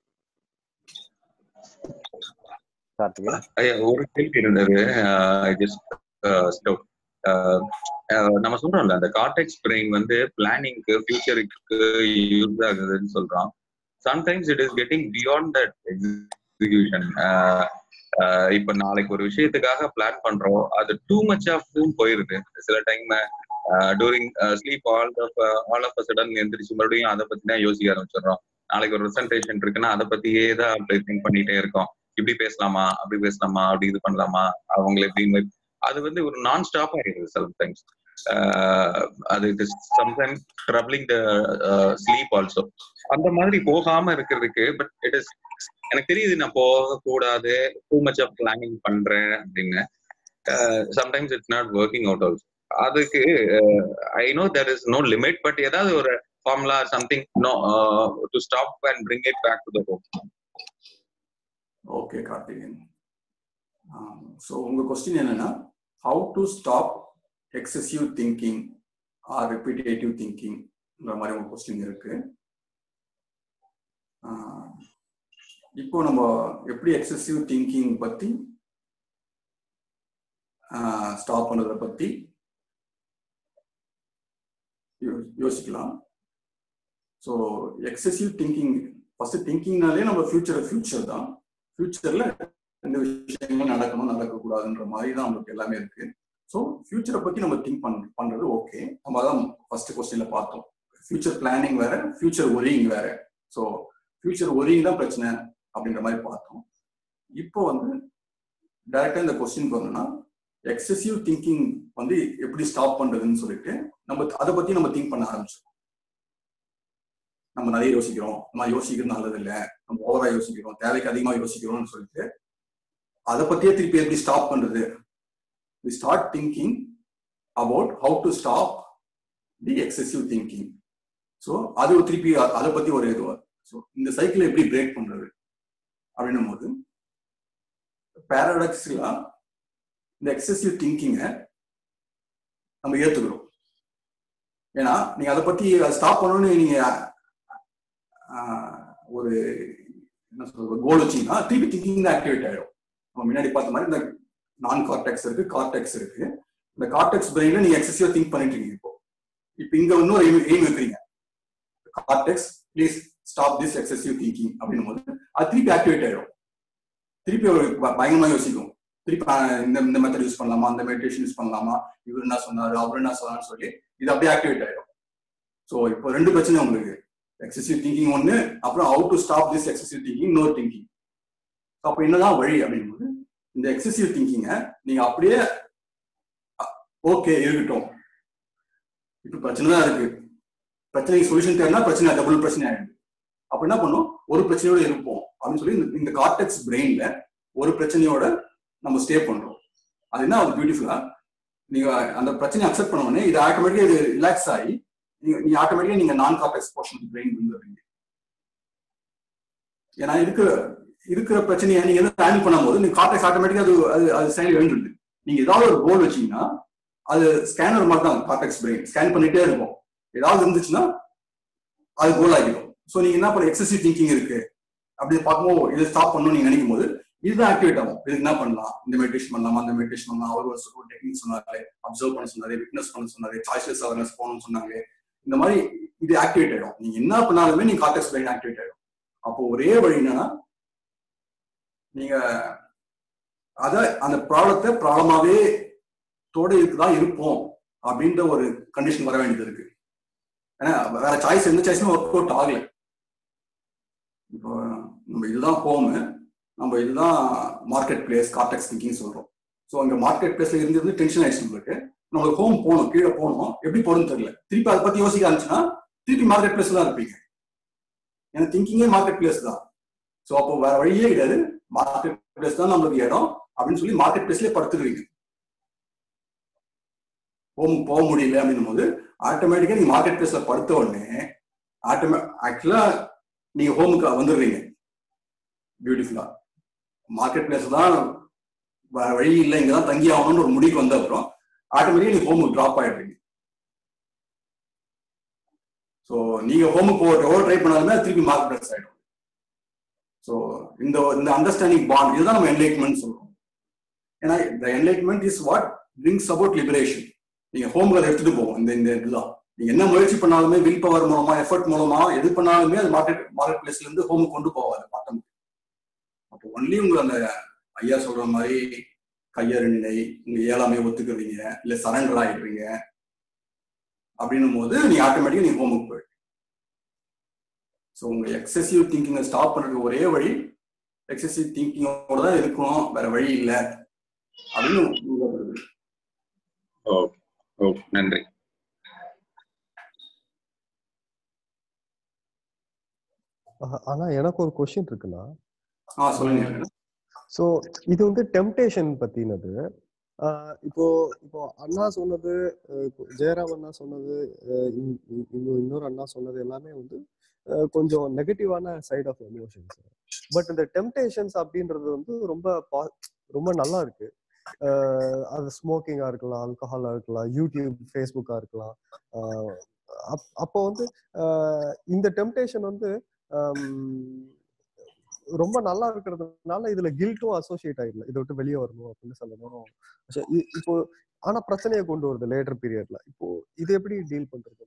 கார்த்திகேயன் ஐயா, ஒரு கேள்வி இருந்தது ஜஸ்ட் ஸ்டவ் நம்ம சொல்றோம்ல அந்த கார்டெக்ஸ் பிரெயின் வந்து பிளானிங்க்கு ஃபியூச்சருக்கு யூஸ் ஆகுதுன்னு சொல்றோம் sometimes it is getting beyond that execution இப்ப நாளைக்கு ஒரு விஷயத்துக்காக பிளான் பண்றோம் அது டூ மச் ஆஃப் போயிருது சில time during sleep all of all of sudden எந்திரிச்சு மறுபடியும் அதை பத்தி தான் யோசிக்க ஆரம்பிச்சிடுறோம் நாளைக்கு ஒரு ப்ரெசன்டேஷன் இருக்குன்னா அதை பத்தியே தான் திங்க் பண்ணிட்டே இருக்கோம் இப்படி பேசலாமா அப்படி பேசலாமா அப்படி இது பண்ணலாமா அவங்களை எப்படி அது வந்து ஒரு நான் ஸ்டாப் ஆயிடுது சம்டைம்ஸ் அது it is sometimes troubling the sleep also அந்த மாதிரி போகாம இருக்கிறதுக்கு பட் இட் இஸ் எனக்கு தெரியுது நான் போக கூடாது டூ மச் ஆஃப் பிளானிங் பண்றேன் அப்படின்னு sometimes it's not working out also அதுக்கு I know there is no limit but ஏதாவது ஒரு formula something no to stop and bring it back to the home okay Karthikeyan so உங்க question என்னன்னா how to stop excessive thinking or repetitive திங்கிங்ன்ற மாதிரி உங்க question இருக்கு ஆஹ் இப்போ நம்ம எப்படி எக்ஸசிவ் திங்கிங் பத்தி ஸ்டாப் பண்றத பத்தி யோ- யோசிக்கலாம் ஸோ எக்ஸசிவ் திங்கிங் ஃபர்ஸ்ட் திங்கிங்னாலே நம்ம ஃபியூச்சர் ஃபியூச்சர் தான் ஃபியூச்சர்ல இந்த விஷயங்கள் நடக்கணும் நடக்கக்கூடாதுன்ற மாதிரி தான் நமக்கு எல்லாமே இருக்கு ஸோ ஃபியூச்சரை பத்தி நம்ம திங்க் பண் பண்றது ஓகே நம்ம அதான் ஃபர்ஸ்ட் கொஸ்டின்ல பார்த்தோம் ஃபியூச்சர் பிளானிங் வேற ஃபியூச்சர் ஒரியிங் வேற ஸோ ஃபியூச்சர் ஒரியிங் தான் பிரச்சனை அப்படின்ற மாதிரி பார்த்தோம் இப்போ வந்து டைரக்டா இந்த கொஸ்டின் வந்தோம்னா எக்ஸசிவ் திங்கிங் வந்து எப்படி ஸ்டாப் பண்றதுன்னு சொல்லிட்டு நம்ம அதை பத்தி நம்ம திங்க் பண்ண ஆரம்பிச்சோம் நம்ம நிறைய யோசிக்கிறோம் நம்ம யோசிக்கிறது நல்லது இல்ல நம்ம ஓவரா யோசிக்கிறோம் தேவைக்கு அதிகமா யோசிக்கிறோம்னு சொல்லிட்டு அதை பத்தியே திருப்பி எப்படி ஸ்டாப் பண்றது we start thinking about how to stop the excessive thinking so அது ஒரு திருப்பி அ- அதை பத்தி ஒரு இது ஸோ இந்த சைக்கிள் எப்படி பிரேக் பண்றது அப்படின்னும் போது பேரடாக்ஸ்லா இந்த எக்ஸசிவ் திங்கிங்கை நம்ம ஏத்துக்கிறோம் ஏன்னா நீங்க அதை பத்தி ஸ்டாப் பண்ணணும்னு நீங்க ஆஹ், ஒரு என்ன சொல்றது கோல் வச்சீங்கன்னா திருப்பி திங்கிங் தான் ஆக்டிவேட் ஆயிடும் நம்ம முன்னாடி பார்த்த மாதிரி இந்த நான் கார்டெக்ஸ் இருக்கு கார்டெக்ஸ் இருக்கு இந்த கார்டெக்ஸ் பிரெயின்ல நீங்க எக்ஸசிவா திங்க் பண்ணிட்டு இருக்கீங்க இப்போ இப்போ இங்க இன்னொரு எய்ம் எய்ம் வைக்கிறீங்க cortex please stop this excessive thinking அப்படின்னும் போது அது திருப்பி ஆக்டிவேட் ஆயிடும் திருப்பி ஒரு ப- பயங்கரமா யோசிக்கும் திருப்பி ஆஹ், இந்த இந்த மெத்தட் யூஸ் பண்ணலாமா அந்த மெடிடேஷன் யூஸ் பண்ணலாமா இவர் என்ன சொன்னாரு அவர் என்ன சொன்னாருன்னு சொல்லி இது அப்படியே ஆக்டிவேட் ஆயிடும் ஸோ இப்போ ரெண்டு பிரச்சனை உங்களுக்கு எக்ஸசிவ் திங்கிங் ஒன்று அப்புறம் how to stop this excessive thinking இன்னொரு திங்கிங் அப்போ என்னதான் வழி அப்படிங்கும்போது இந்த எக்ஸசிவ் திங்கிங்கை நீங்க அப்படியே ஓகே இருக்கட்டும் இப்போ பிரச்சனை தான் இருக்கு பிரச்சனைக்கு சொல்யூஷன் தேவைன்னா பிரச்சனை டபுள் பிரச்சனை ஆயிடுது அப்ப என்ன பண்ணும் ஒரு பிரச்சனையோட இருப்போம் அப்படின்னு சொல்லி இந்த- இந்த கார்டெக்ஸ் பிரெயின்ல ஒரு பிரச்சனையோட நம்ம ஸ்டே பண்றோம் அது என்ன அது பியூட்டிஃபுல்லா நீங்க அந்த பிரச்சனையை அக்செப்ட் பண்ண உடனே இது ஆட்டோமேட்டிக்கா இது ரிலாக்ஸ் ஆகி நீங்க நீங்க ஆட்டோமேட்டிக்கா நீங்க நான் கார்டெக்ஸ் போர்ஷன் பிரெயின் வந்துடுறீங்க ஏன்னா இருக்கிற இருக்கிற பிரச்சனையை நீங்க எதுவும் ஹேண்டில் பண்ணும்போது நீங்க கார்டெக்ஸ் ஆட்டோமேட்டிக்கா அது அது அது செயல் எழுந்துருது நீங்க ஏதாவது ஒரு கோல் வச்சீங்கன்னா அது ஸ்கேனர் மாதிரி தான் கார்டெக்ஸ் பிரெயின் ஸ்கேன் பண்ணிட்டே இருக்கும் ஏதாவது இருந்துச்சுன்னா அது கோல் ஆகிடும் ஸோ நீங்க என்ன பண்ண எக்ஸசிவ் திங்கிங் இருக்கு அப்படி பார்க்கும்போது இதை ஸ்டாப் பண்ணணும்னு நீங்க நினைக்கும் போது இதுதான் ஆக்டிவேட் ஆகும் இதுக்கு என்ன பண்ணலாம் இந்த மெடிடேஷன் பண்ணலாமா அந்த மெடிடேஷன் பண்ணலாம் அவர் ஒரு டெக்னிக் சொன்னாரு அப்சர்வ் பண்ண சொன்னாரு விட்னஸ் பண்ண சொன்னாரு சாய்ஸ்லெஸ் அவேர்னஸ் போகணும்னு சொன்னாங்க இந்த மாதிரி இது ஆக்டிவேட் ஆயிடும் நீங்க என்ன பண்ணாலுமே நீங்க கார்டெக்ஸ் பிரெயின் ஆக்டிவேட் ஆயிடும் அப்போ ஒரே வழி என்னன்னா நீங்க அத அந்த ப்ராப்ளத்தை ப்ராப்ளமாவே தோட இருக்குதான் இருப்போம் அப்படின்ற ஒரு கண்டிஷன் வர வேண்டியது இருக்கு ஏன்னா வேற சாய்ஸ் எந்த சாய்ஸுமே ஒர்க் அவுட் ஆகல இப்போ நம்ம இதுதான் ஹோம் நம்ம இதுதான் மார்க்கெட் பிளேஸ் கார்டெக்ஸ் திங்கிங் சொல்றோம் ஸோ அங்க மார்க்கெட் பிளேஸ்ல இருந்து இருந்து டென்ஷன் ஆயிடுச்சு நம்மளுக்கு நம்மளுக்கு ஹோம் போகணும் கீழே போகணும் எப்படி போகணும்னு தெரியல திருப்பி அதை பத்தி யோசிக்க ஆரம்பிச்சுன்னா திருப்பி மார்க்கெட் பிளேஸ்ல தான் இருப்பீங்க ஏன்னா திங்கிங்கே மார்க்கெட் பிளேஸ் தான் ஸோ அப்போ வேற வழியே கிடையாது மார்க்கெட் பிளேஸ் தான் நம்மளுக்கு இடம் அப்படின்னு சொல்லி மார்க்கெட் பிளேஸ்லயே படுத்துக்கிறீங்க ஹோம் போக முடியல அப்படின்னும் போது ஆட்டோமேட்டிக்கா நீங்க மார்க்கெட் பிளேஸ்ல படுத்த உடனே ஆட்டோமே ஆக்சுவலா நீங்க ஹோமுக்கு வந்துடுறீங்க பியூட்டிஃபுல்லா மார்க்கெட் பிளேஸ் தான் வேற வழி இல்லை இங்க தான் தங்கி ஆகணும்னு ஒரு முடிவுக்கு வந்த அப்புறம் ஆட்டோமேட்டிக்கா நீங்க ஹோமுக்கு ட்ராப் ஆயிடுறீங்க ஸோ நீங்க ஹோமுக்கு போக ட்ரை பண்ணாலுமே அது திருப்பி மார்க்கெட் பிளேஸ் ஆயிடும் ஸோ இந்த இந்த அண்டர்ஸ்டாண்டிங் பாண்ட் இதுதான் நம்ம என்லைட்மெண்ட் சொல்றோம் ஏன்னா இந்த enlightenment is what brings about liberation நீங்க ஹோம்க்கு அதை எடுத்துட்டு போவோம் இந்த இந்த இதுதான் நீங்க என்ன முயற்சி பண்ணாலுமே வில் பவர் மூலமா எஃபர்ட் மூலமா எது பண்ணாலுமே அது மார்க்கெட் மார்க்கெட் பிளேஸ்ல இருந்து ஹோமுக்கு கொண்டு போவாது மாற்றம் அப்போ ஒன்லி உங்க அந்த ஐயா சொல்ற மாதிரி கையறு நிலை உங்க ஏழாமையை ஒத்துக்கிறீங்க இல்ல சரண்டர் ஆயிடுறீங்க அப்படின்னும் போது நீங்க ஆட்டோமேட்டிக்கா நீங்க ஹோமுக்கு போயிடுங்க ஸோ உங்க எக்ஸசிவ் திங்கிங்கை ஸ்டாப் பண்றதுக்கு ஒரே வழி எக்ஸசிவ் திங்கிங்கோட தான் இருக்கணும் வேற வழி இல்லை அப்படின்னு உருவாக்குறது. ஓகே ஓகே நன்றி ஆஹ் ஆனா எனக்கு ஒரு கொஸ்டின் இருக்குண்ணா ஆ சொல்லுங்க சோ இது வந்து டெம்டேஷன் பத்தினது ஆஹ் இப்போ இப்போ அண்ணா சொன்னது அஹ் இப்போ ஜெயராம் அண்ணா சொன்னது அஹ் இன்- இன்- இன்னும் இன்னொரு அண்ணா சொன்னது எல்லாமே வந்து அஹ் கொஞ்சம் நெகட்டிவான சைட் ஆஃப் எமோஷன்ஸ் பட் இந்த டெம்டேஷன்ஸ் அப்படின்றது வந்து ரொம்ப பா- ரொம்ப நல்லா இருக்கு அஹ் அது ஸ்மோக்கிங்கா இருக்கலாம் ஆல்கஹாலா இருக்கலாம் யூடியூப் ஃபேஸ்புக்கா இருக்கலாம் ஆஹ் அப்- அப்போ வந்து ஆஹ் இந்த டெம்டேஷன் வந்து ஆம், ரொம்ப நல்லா இருக்கிறதுனால இதுல கில்ட்டும் அசோசியேட் ஆயிடல இதை விட்டு வெளியே வரணும் அப்படின்னு சொல்லணும் So, இ- இப்போ ஆனா பிரச்சனையை கொண்டு வருது லேட்டர் பீரியட்ல இப்போ இது எப்படி டீல் பண்றது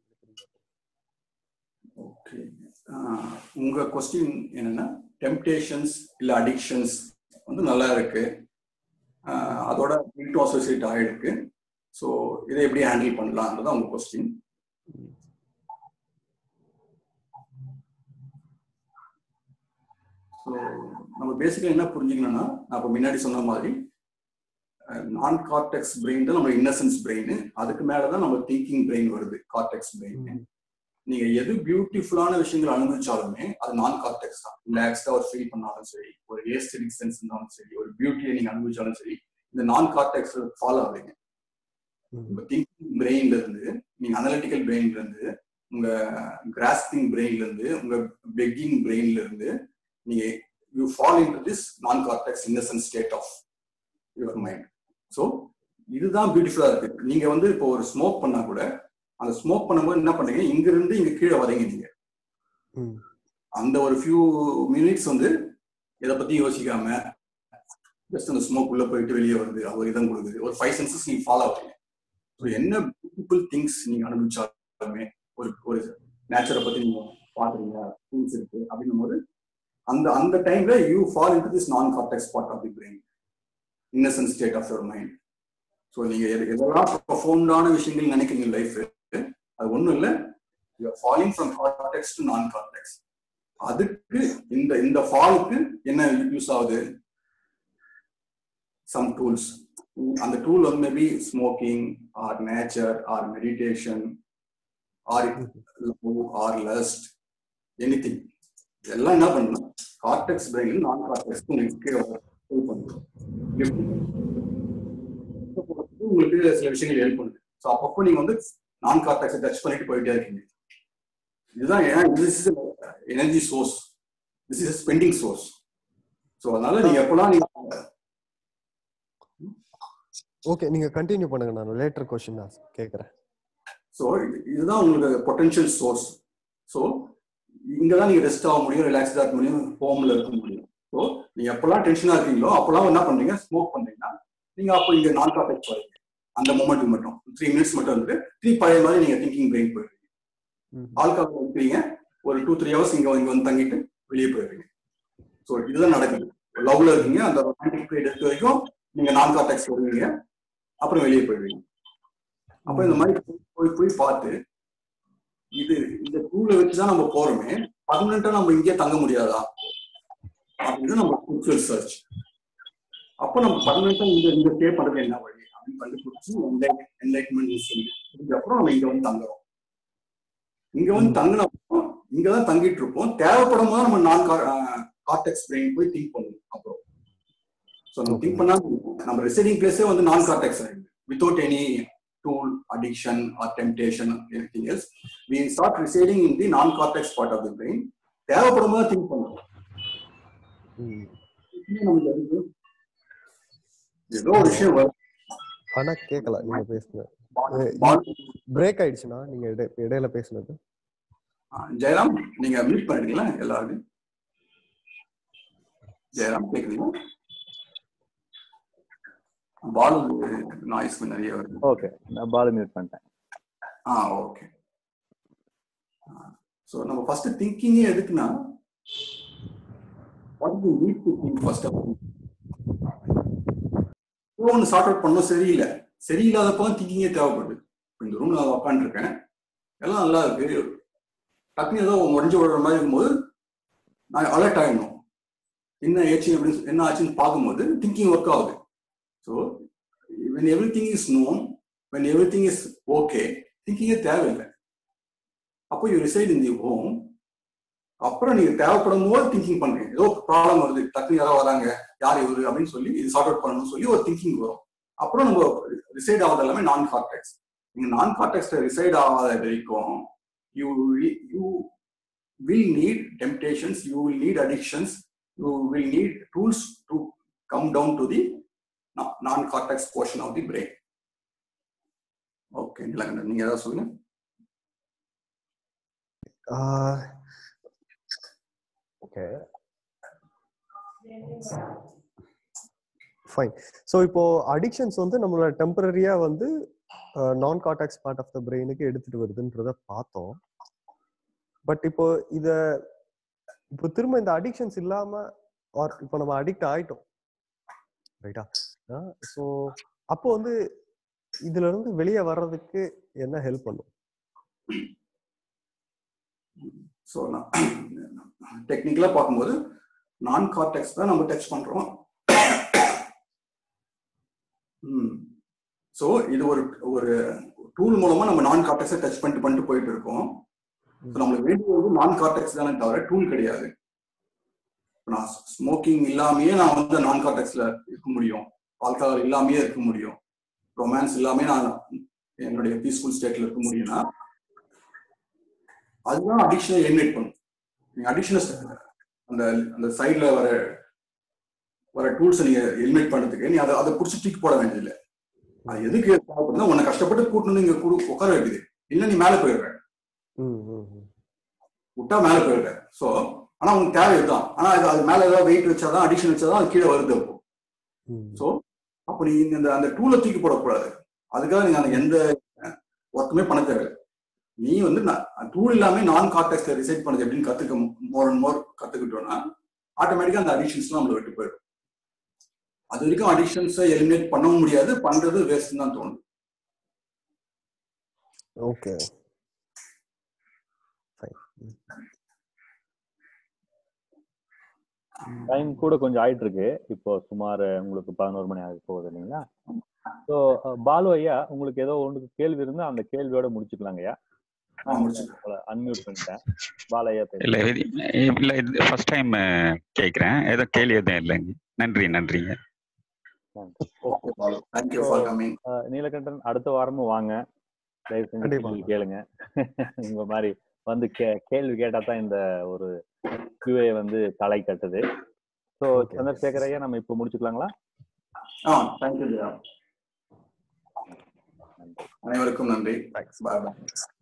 ஓகே உங்க கொஸ்டின் என்னன்னா டெம்டேஷன்ஸ் இல்ல அடிக்ஷன்ஸ் வந்து நல்லா இருக்கு ஆஹ் அதோட கில்ட்டும் அசோசியேட் ஆயிருக்கு ஸோ இதை எப்படி ஹேண்டில் பண்ணலாம்ன்றதான் உங்க கொஸ்டின் ஸோ நம்ம பேசிக்கா என்ன புரிஞ்சுக்கணும்னா நான் இப்போ முன்னாடி சொன்ன மாதிரி நான் கார்டெக்ஸ் பிரெயின் தான் நம்ம இன்னசென்ஸ் பிரெயின் அதுக்கு மேலதான் நம்ம திங்கிங் பிரெயின் வருது கார்டெக்ஸ் பிரெயின் நீங்க எது பியூட்டிஃபுல்லான விஷயங்கள் அனுபவிச்சாலுமே அது நான் கார்டெக்ஸ் தான் ரிலாக்ஸ்டா ஒரு ஃபீல் பண்ணாலும் சரி ஒரு ஏஸ்தெட்டிக் சென்ஸ் இருந்தாலும் சரி ஒரு பியூட்டியை நீங்க அனுபவிச்சாலும் சரி இந்த நான் கார்டெக்ஸ் ஃபாலோ ஆகுறீங்க உங்க திங்கிங் பிரெயின்ல இருந்து நீங்க அனலிட்டிக்கல் பிரெயின்ல இருந்து உங்க கிராஸ்பிங் பிரெயின்ல இருந்து உங்க பெக்கிங் பிரெயின்ல இருந்து நீங்க you fall in to this non cortex innocent state of your mind so இதுதான் பியூட்டிஃபுல்லா இருக்கு நீங்க வந்து இப்போ ஒரு ஸ்மோக் பண்ணா கூட அந்த ஸ்மோக் பண்ணும்போது என்ன பண்றீங்க இங்க இருந்து இங்க கீழே வரீங்க நீங்க அந்த ஒரு ஃபியூ மினிட்ஸ் வந்து இதை பத்தி யோசிக்காம ஜஸ்ட் அந்த ஸ்மோக் உள்ள போயிட்டு வெளியே வருது அது ஒரு இதம் கொடுக்குது ஒரு ஃபைவ் சென்சஸ் நீங்க ஃபாலோ ஆகுறீங்க ஸோ என்ன பியூட்டிஃபுல் திங்ஸ் நீங்க அனுபவிச்சாலுமே ஒரு ஒரு நேச்சரை பத்தி நீங்க பாக்குறீங்க திங்ஸ் இருக்கு அப்படின்னும் போது அந்த அந்த டைம்ல you fall in this non cortex part of the brain innocent state of your mind so நீங்க எதெல்லாம் ப்ரொஃபவுண்டான விஷயங்கள் நினைக்கிறீங்க லைஃப் அது ஒண்ணும் இல்லை falling from cortex to non cortex அதுக்கு இந்த இந்த ஃபாலுக்கு என்ன யூஸ் ஆகுது சம் டூல்ஸ் அந்த டூல் வந்து maybe smoking or nature or meditation or or lust any thing இதெல்லாம் என்ன பண்ணணும் கார்டெக்ஸ் பிரெயின் நான் கார்டெக்ஸ் கீழே பண்ணுறோம் உங்களுக்கு சில விஷயங்கள் ஹெல்ப் பண்ணுது ஸோ அப்பப்போ நீங்க வந்து நான் கார்டாக்ஸை டச் பண்ணிட்டு போயிட்டே இருக்கீங்க இதுதான் ஏன் this is energy source this is spending source so அதனால நீங்க எப்பெல்லாம் நீங்க ஓகே நீங்க கண்டினியூ பண்ணுங்க நான் லேட்டர் கொஸ்டின் நான் கேக்குறேன் ஸோ இதுதான் உங்களுக்கு பொட்டன்ஷியல் சோர்ஸ் ஸோ இங்க தான் நீங்க ரெஸ்ட் ஆக முடியும் ரிலாக்ஸ்டா இருக்க முடியும் ஹோம்ல இருக்க முடியும் ஸோ நீங்க எப்பெல்லாம் டென்ஷனா இருக்கீங்களோ அப்பெல்லாம் என்ன பண்றீங்க ஸ்மோக் பண்றீங்கன்னா நீங்க அப்போ இங்க நான் கார்டெக்ஸ் வரீங்க அந்த மூமெண்ட் மட்டும் த்ரீ மினிட்ஸ் மட்டும் இருந்து த்ரீ பழைய மாதிரி நீங்க திங்கிங் பிரெயின் போயிடுறீங்க ஆல்கால் இருக்கிறீங்க ஒரு டூ த்ரீ ஹவர்ஸ் இங்க இங்க வந்து தங்கிட்டு வெளியே போயிடுறீங்க ஸோ இதுதான் நடக்குது லவ்ல இருக்கீங்க அந்த ரொமான்டிக் பீரியட் இருக்க வரைக்கும் நீங்க நான் கார்டெக்ஸ் வருவீங்க அப்புறம் வெளியே போயிடுவீங்க அப்ப இந்த மாதிரி போய் போய் பார்த்து இது இந்த டூலை வச்சுதான் நம்ம போறோமே பர்மனண்டா நம்ம இங்கே தங்க முடியாதா அப்படின்னு நம்ம ஸ்பிரிச்சுவல் சர்ச் அப்போ நம்ம பர்மனண்டா இங்க இங்க ஸ்டே பண்றது என்ன வழி அப்படின்னு கண்டுபிடிச்சு என்லைட்மெண்ட் செஞ்சு அப்புறம் நம்ம இங்க வந்து தங்குறோம் இங்க வந்து தங்கினப்போ இங்கதான் தங்கிட்டு இருப்போம் தேவைப்படும் போது நம்ம நான் கார்டெக்ஸ் பிரெயின் போய் திங்க் பண்ணுவோம் அப்புறம் ஸோ நம்ம திங்க் பண்ணா நம்ம ரிசைடிங் பிளேஸே வந்து நான் கார்டெக்ஸ் ஆயிடுது without any tool, addiction, or temptation, or anything else, we start residing in the non-cortex part of the brain. தேவைப்படும் போது திங்க் பண்ணுவோம் நமக்கு எதுக்கு ஏதோ ஒரு விஷயம் வரும் ஆனா கேட்கல நீங்க பேசுங்க பிரேக் ஆயிடுச்சுனா நீங்க இடை- இடையில பேசுனது ஜெயராம் நீங்க மியூட் பண்ணிடுங்களா எல்லாரும் ஜெயராம் கேக்குறீங்களா பால் நாய்ஸ் நிறைய வருது ஓகே நான் பால் மியூட் பண்ணிட்டேன் ஆ ஓகே ஸோ நம்ம ஃபர்ஸ்ட் திங்கிங்கே எதுக்குன்னா what you need to think first off ஒன்று சார்ட் அவுட் பண்ணோம் சரியில்லை சரியில்லாதப்போ தான் திங்கிங்கே தேவைப்படுது இப்போ இந்த ரூம்ல நான் உட்காந்துருக்கேன் எல்லாம் நல்லா இருக்கு டக்குனு ஏதோ உடஞ்சு விடுற மாதிரி இருக்கும்போது நான் அலர்ட் ஆகிடணும் என்ன ஆச்சு அப்படின்னு என்ன ஆச்சுன்னு பார்க்கும்போது திங்கிங் ஒர்க் ஆகுது so when everything is known when everything is okay திங்கிங்கே தேவையில்லை அப்போ you reside in the home அப்புறம் நீங்க தேவைப்படும் போது திங்கிங் பண்றீங்க ஏதோ ப்ராப்ளம் வருது டக்குனு யாரோ வராங்க யார் இவரு அப்படின்னு சொல்லி இது சார்ட் அவுட் பண்ணணும்னு சொல்லி ஒரு திங்கிங் வரும் அப்புறம் நம்ம ரிசைட் ஆகுது எல்லாமே நான் கார்டெக்ஸ் நீங்க நான் கார்டெக்ஸ் ரிசைட் ஆகாத வரைக்கும் you you will need temptations you will need addictions you will need tools to come down to the non cortex portion of the brain okay Nilakantan நீங்க ஏதாவது சொல்லுங்க ஓகே ஃபைன் ஸோ இப்போ addictions வந்து நம்மளோட டெம்பரரியா வந்து நான் கார்டாக்ஸ் பார்ட் ஆஃப் த பிரெயினுக்கு எடுத்துட்டு வருதுன்றத பார்த்தோம் பட் இப்போ இத இப்போ திரும்ப இந்த அடிக்ஷன்ஸ் இல்லாம ஆர் இப்போ நம்ம அடிக்ட் ஆயிட்டோம் ரைட்டா ஸோ அப்போ வந்து இதுல இருந்து வெளியே வர்றதுக்கு என்ன ஹெல்ப் பண்ணும் ஸோ டெக்னிக்கலா பார்க்கும்போது நான் கார்டெக்ஸ் தான் நம்ம டச் பண்றோம் ஸோ இது ஒரு ஒரு டூல் மூலமா நம்ம நான் கார்டெக்ஸை டச் பண்ணிட்டு பண்ணிட்டு போயிட்டு இருக்கோம் So, நம்மளுக்கு வேண்டியது நான் கார்டெக்ஸ் தானே தவிர டூல் கிடையாது இப்ப நான் ஸ்மோக்கிங் இல்லாமயே நான் வந்து நான் கார்டெக்ஸ்ல இருக்க முடியும் ஆல்கஹால் இல்லாமயே இருக்க முடியும் ரொமான்ஸ் இல்லாமயே நான் என்னுடைய பீஸ்ஃபுல் ஸ்டேட்ல இருக்க முடியும்னா அதுதான் அடிக்ஷனை எலிமினேட் பண்ணும் நீங்க அடிக்ஷனை அந்த அந்த சைட்ல வர வர டூல்ஸ் நீங்க எலிமினேட் பண்றதுக்கு நீ அதை அதை புடிச்சு தூக்கி போட வேண்டியதில்லை அது எதுக்கு தேவைப்படுதுன்னா உன்னை கஷ்டப்பட்டு கூட்டணும் நீங்க குடு உட்கார வைக்குது இல்ல நீ மேல போயிடுற ம், ம், ம். விட்டா மேல போயிடுற சோ ஆனா உனக்கு தேவை இதுதான் ஆனா இது அது மேல ஏதாவது வெயிட் வச்சாதான் அடிஷன் வச்சாதான் அது கீழே வருது அப்போ ம். சோ அப்ப நீ இந்த அந்த டூலை தூக்கி போடக்கூடாது அதுக்காக நீங்க அந்த எந்த ஒர்க்குமே பண்ண தேவையில்லை நீ வந்து டூல் இல்லாம நான் கான்டாக்ட்ல ரிசைட் பண்ணது எப்படின்னு கத்துக்க மோர் அண்ட் மோர் கத்துக்கிட்டோம்னா ஆட்டோமேட்டிக்கா அந்த அடிஷன்ஸ் நம்மள விட்டு போயிடும் அது வரைக்கும் அடிஷன்ஸை எலிமினேட் பண்ணவும் முடியாது பண்றது வேஸ்ட் தான் தோணுது ஓகே டைம் கூட கொஞ்சம் ஆயிட்டு இருக்கு இப்போ சுமார் உங்களுக்கு பதினோரு மணி ஆக போகுது இல்லைங்களா ஸோ பாலு ஐயா உங்களுக்கு ஏதோ ஒன்றுக்கு கேள்வி இருந்தா அந்த கேள்வியோட முடிச்சுக்கலாங்க ஐயா நான் முடிச்சுக்கிறேன் அன்மியூட் பண்ணிட்டேன் பாலு ஐயா பேசுங்க. இல்ல இது- இல்ல இது ஃபர்ஸ்ட் டைம் கேக்குறேன் ஏதோ கேள்வி எதுவும் இல்லைங்க நன்றி நன்றிங்க ஓகே தேங்க்யூ ஃபார் கமிங் அஹ் நீலகண்டன் அடுத்த வாரமும் வாங்க தயவு செஞ்சு கண்டிப்பா. கேள்வி கேளுங்க உங்க மாதிரி வந்து கே கேள்வி கேட்டா தான் இந்த ஒரு கியூஏ வந்து தலை கட்டுது ஸோ Okay. சந்திரசேகர் ஐயா நம்ம இப்போ முடிச்சுக்கலாங்களா ஆ தேங்க்யூ அனைவருக்கும் நன்றி தேங்க்ஸ் பாய் பாய்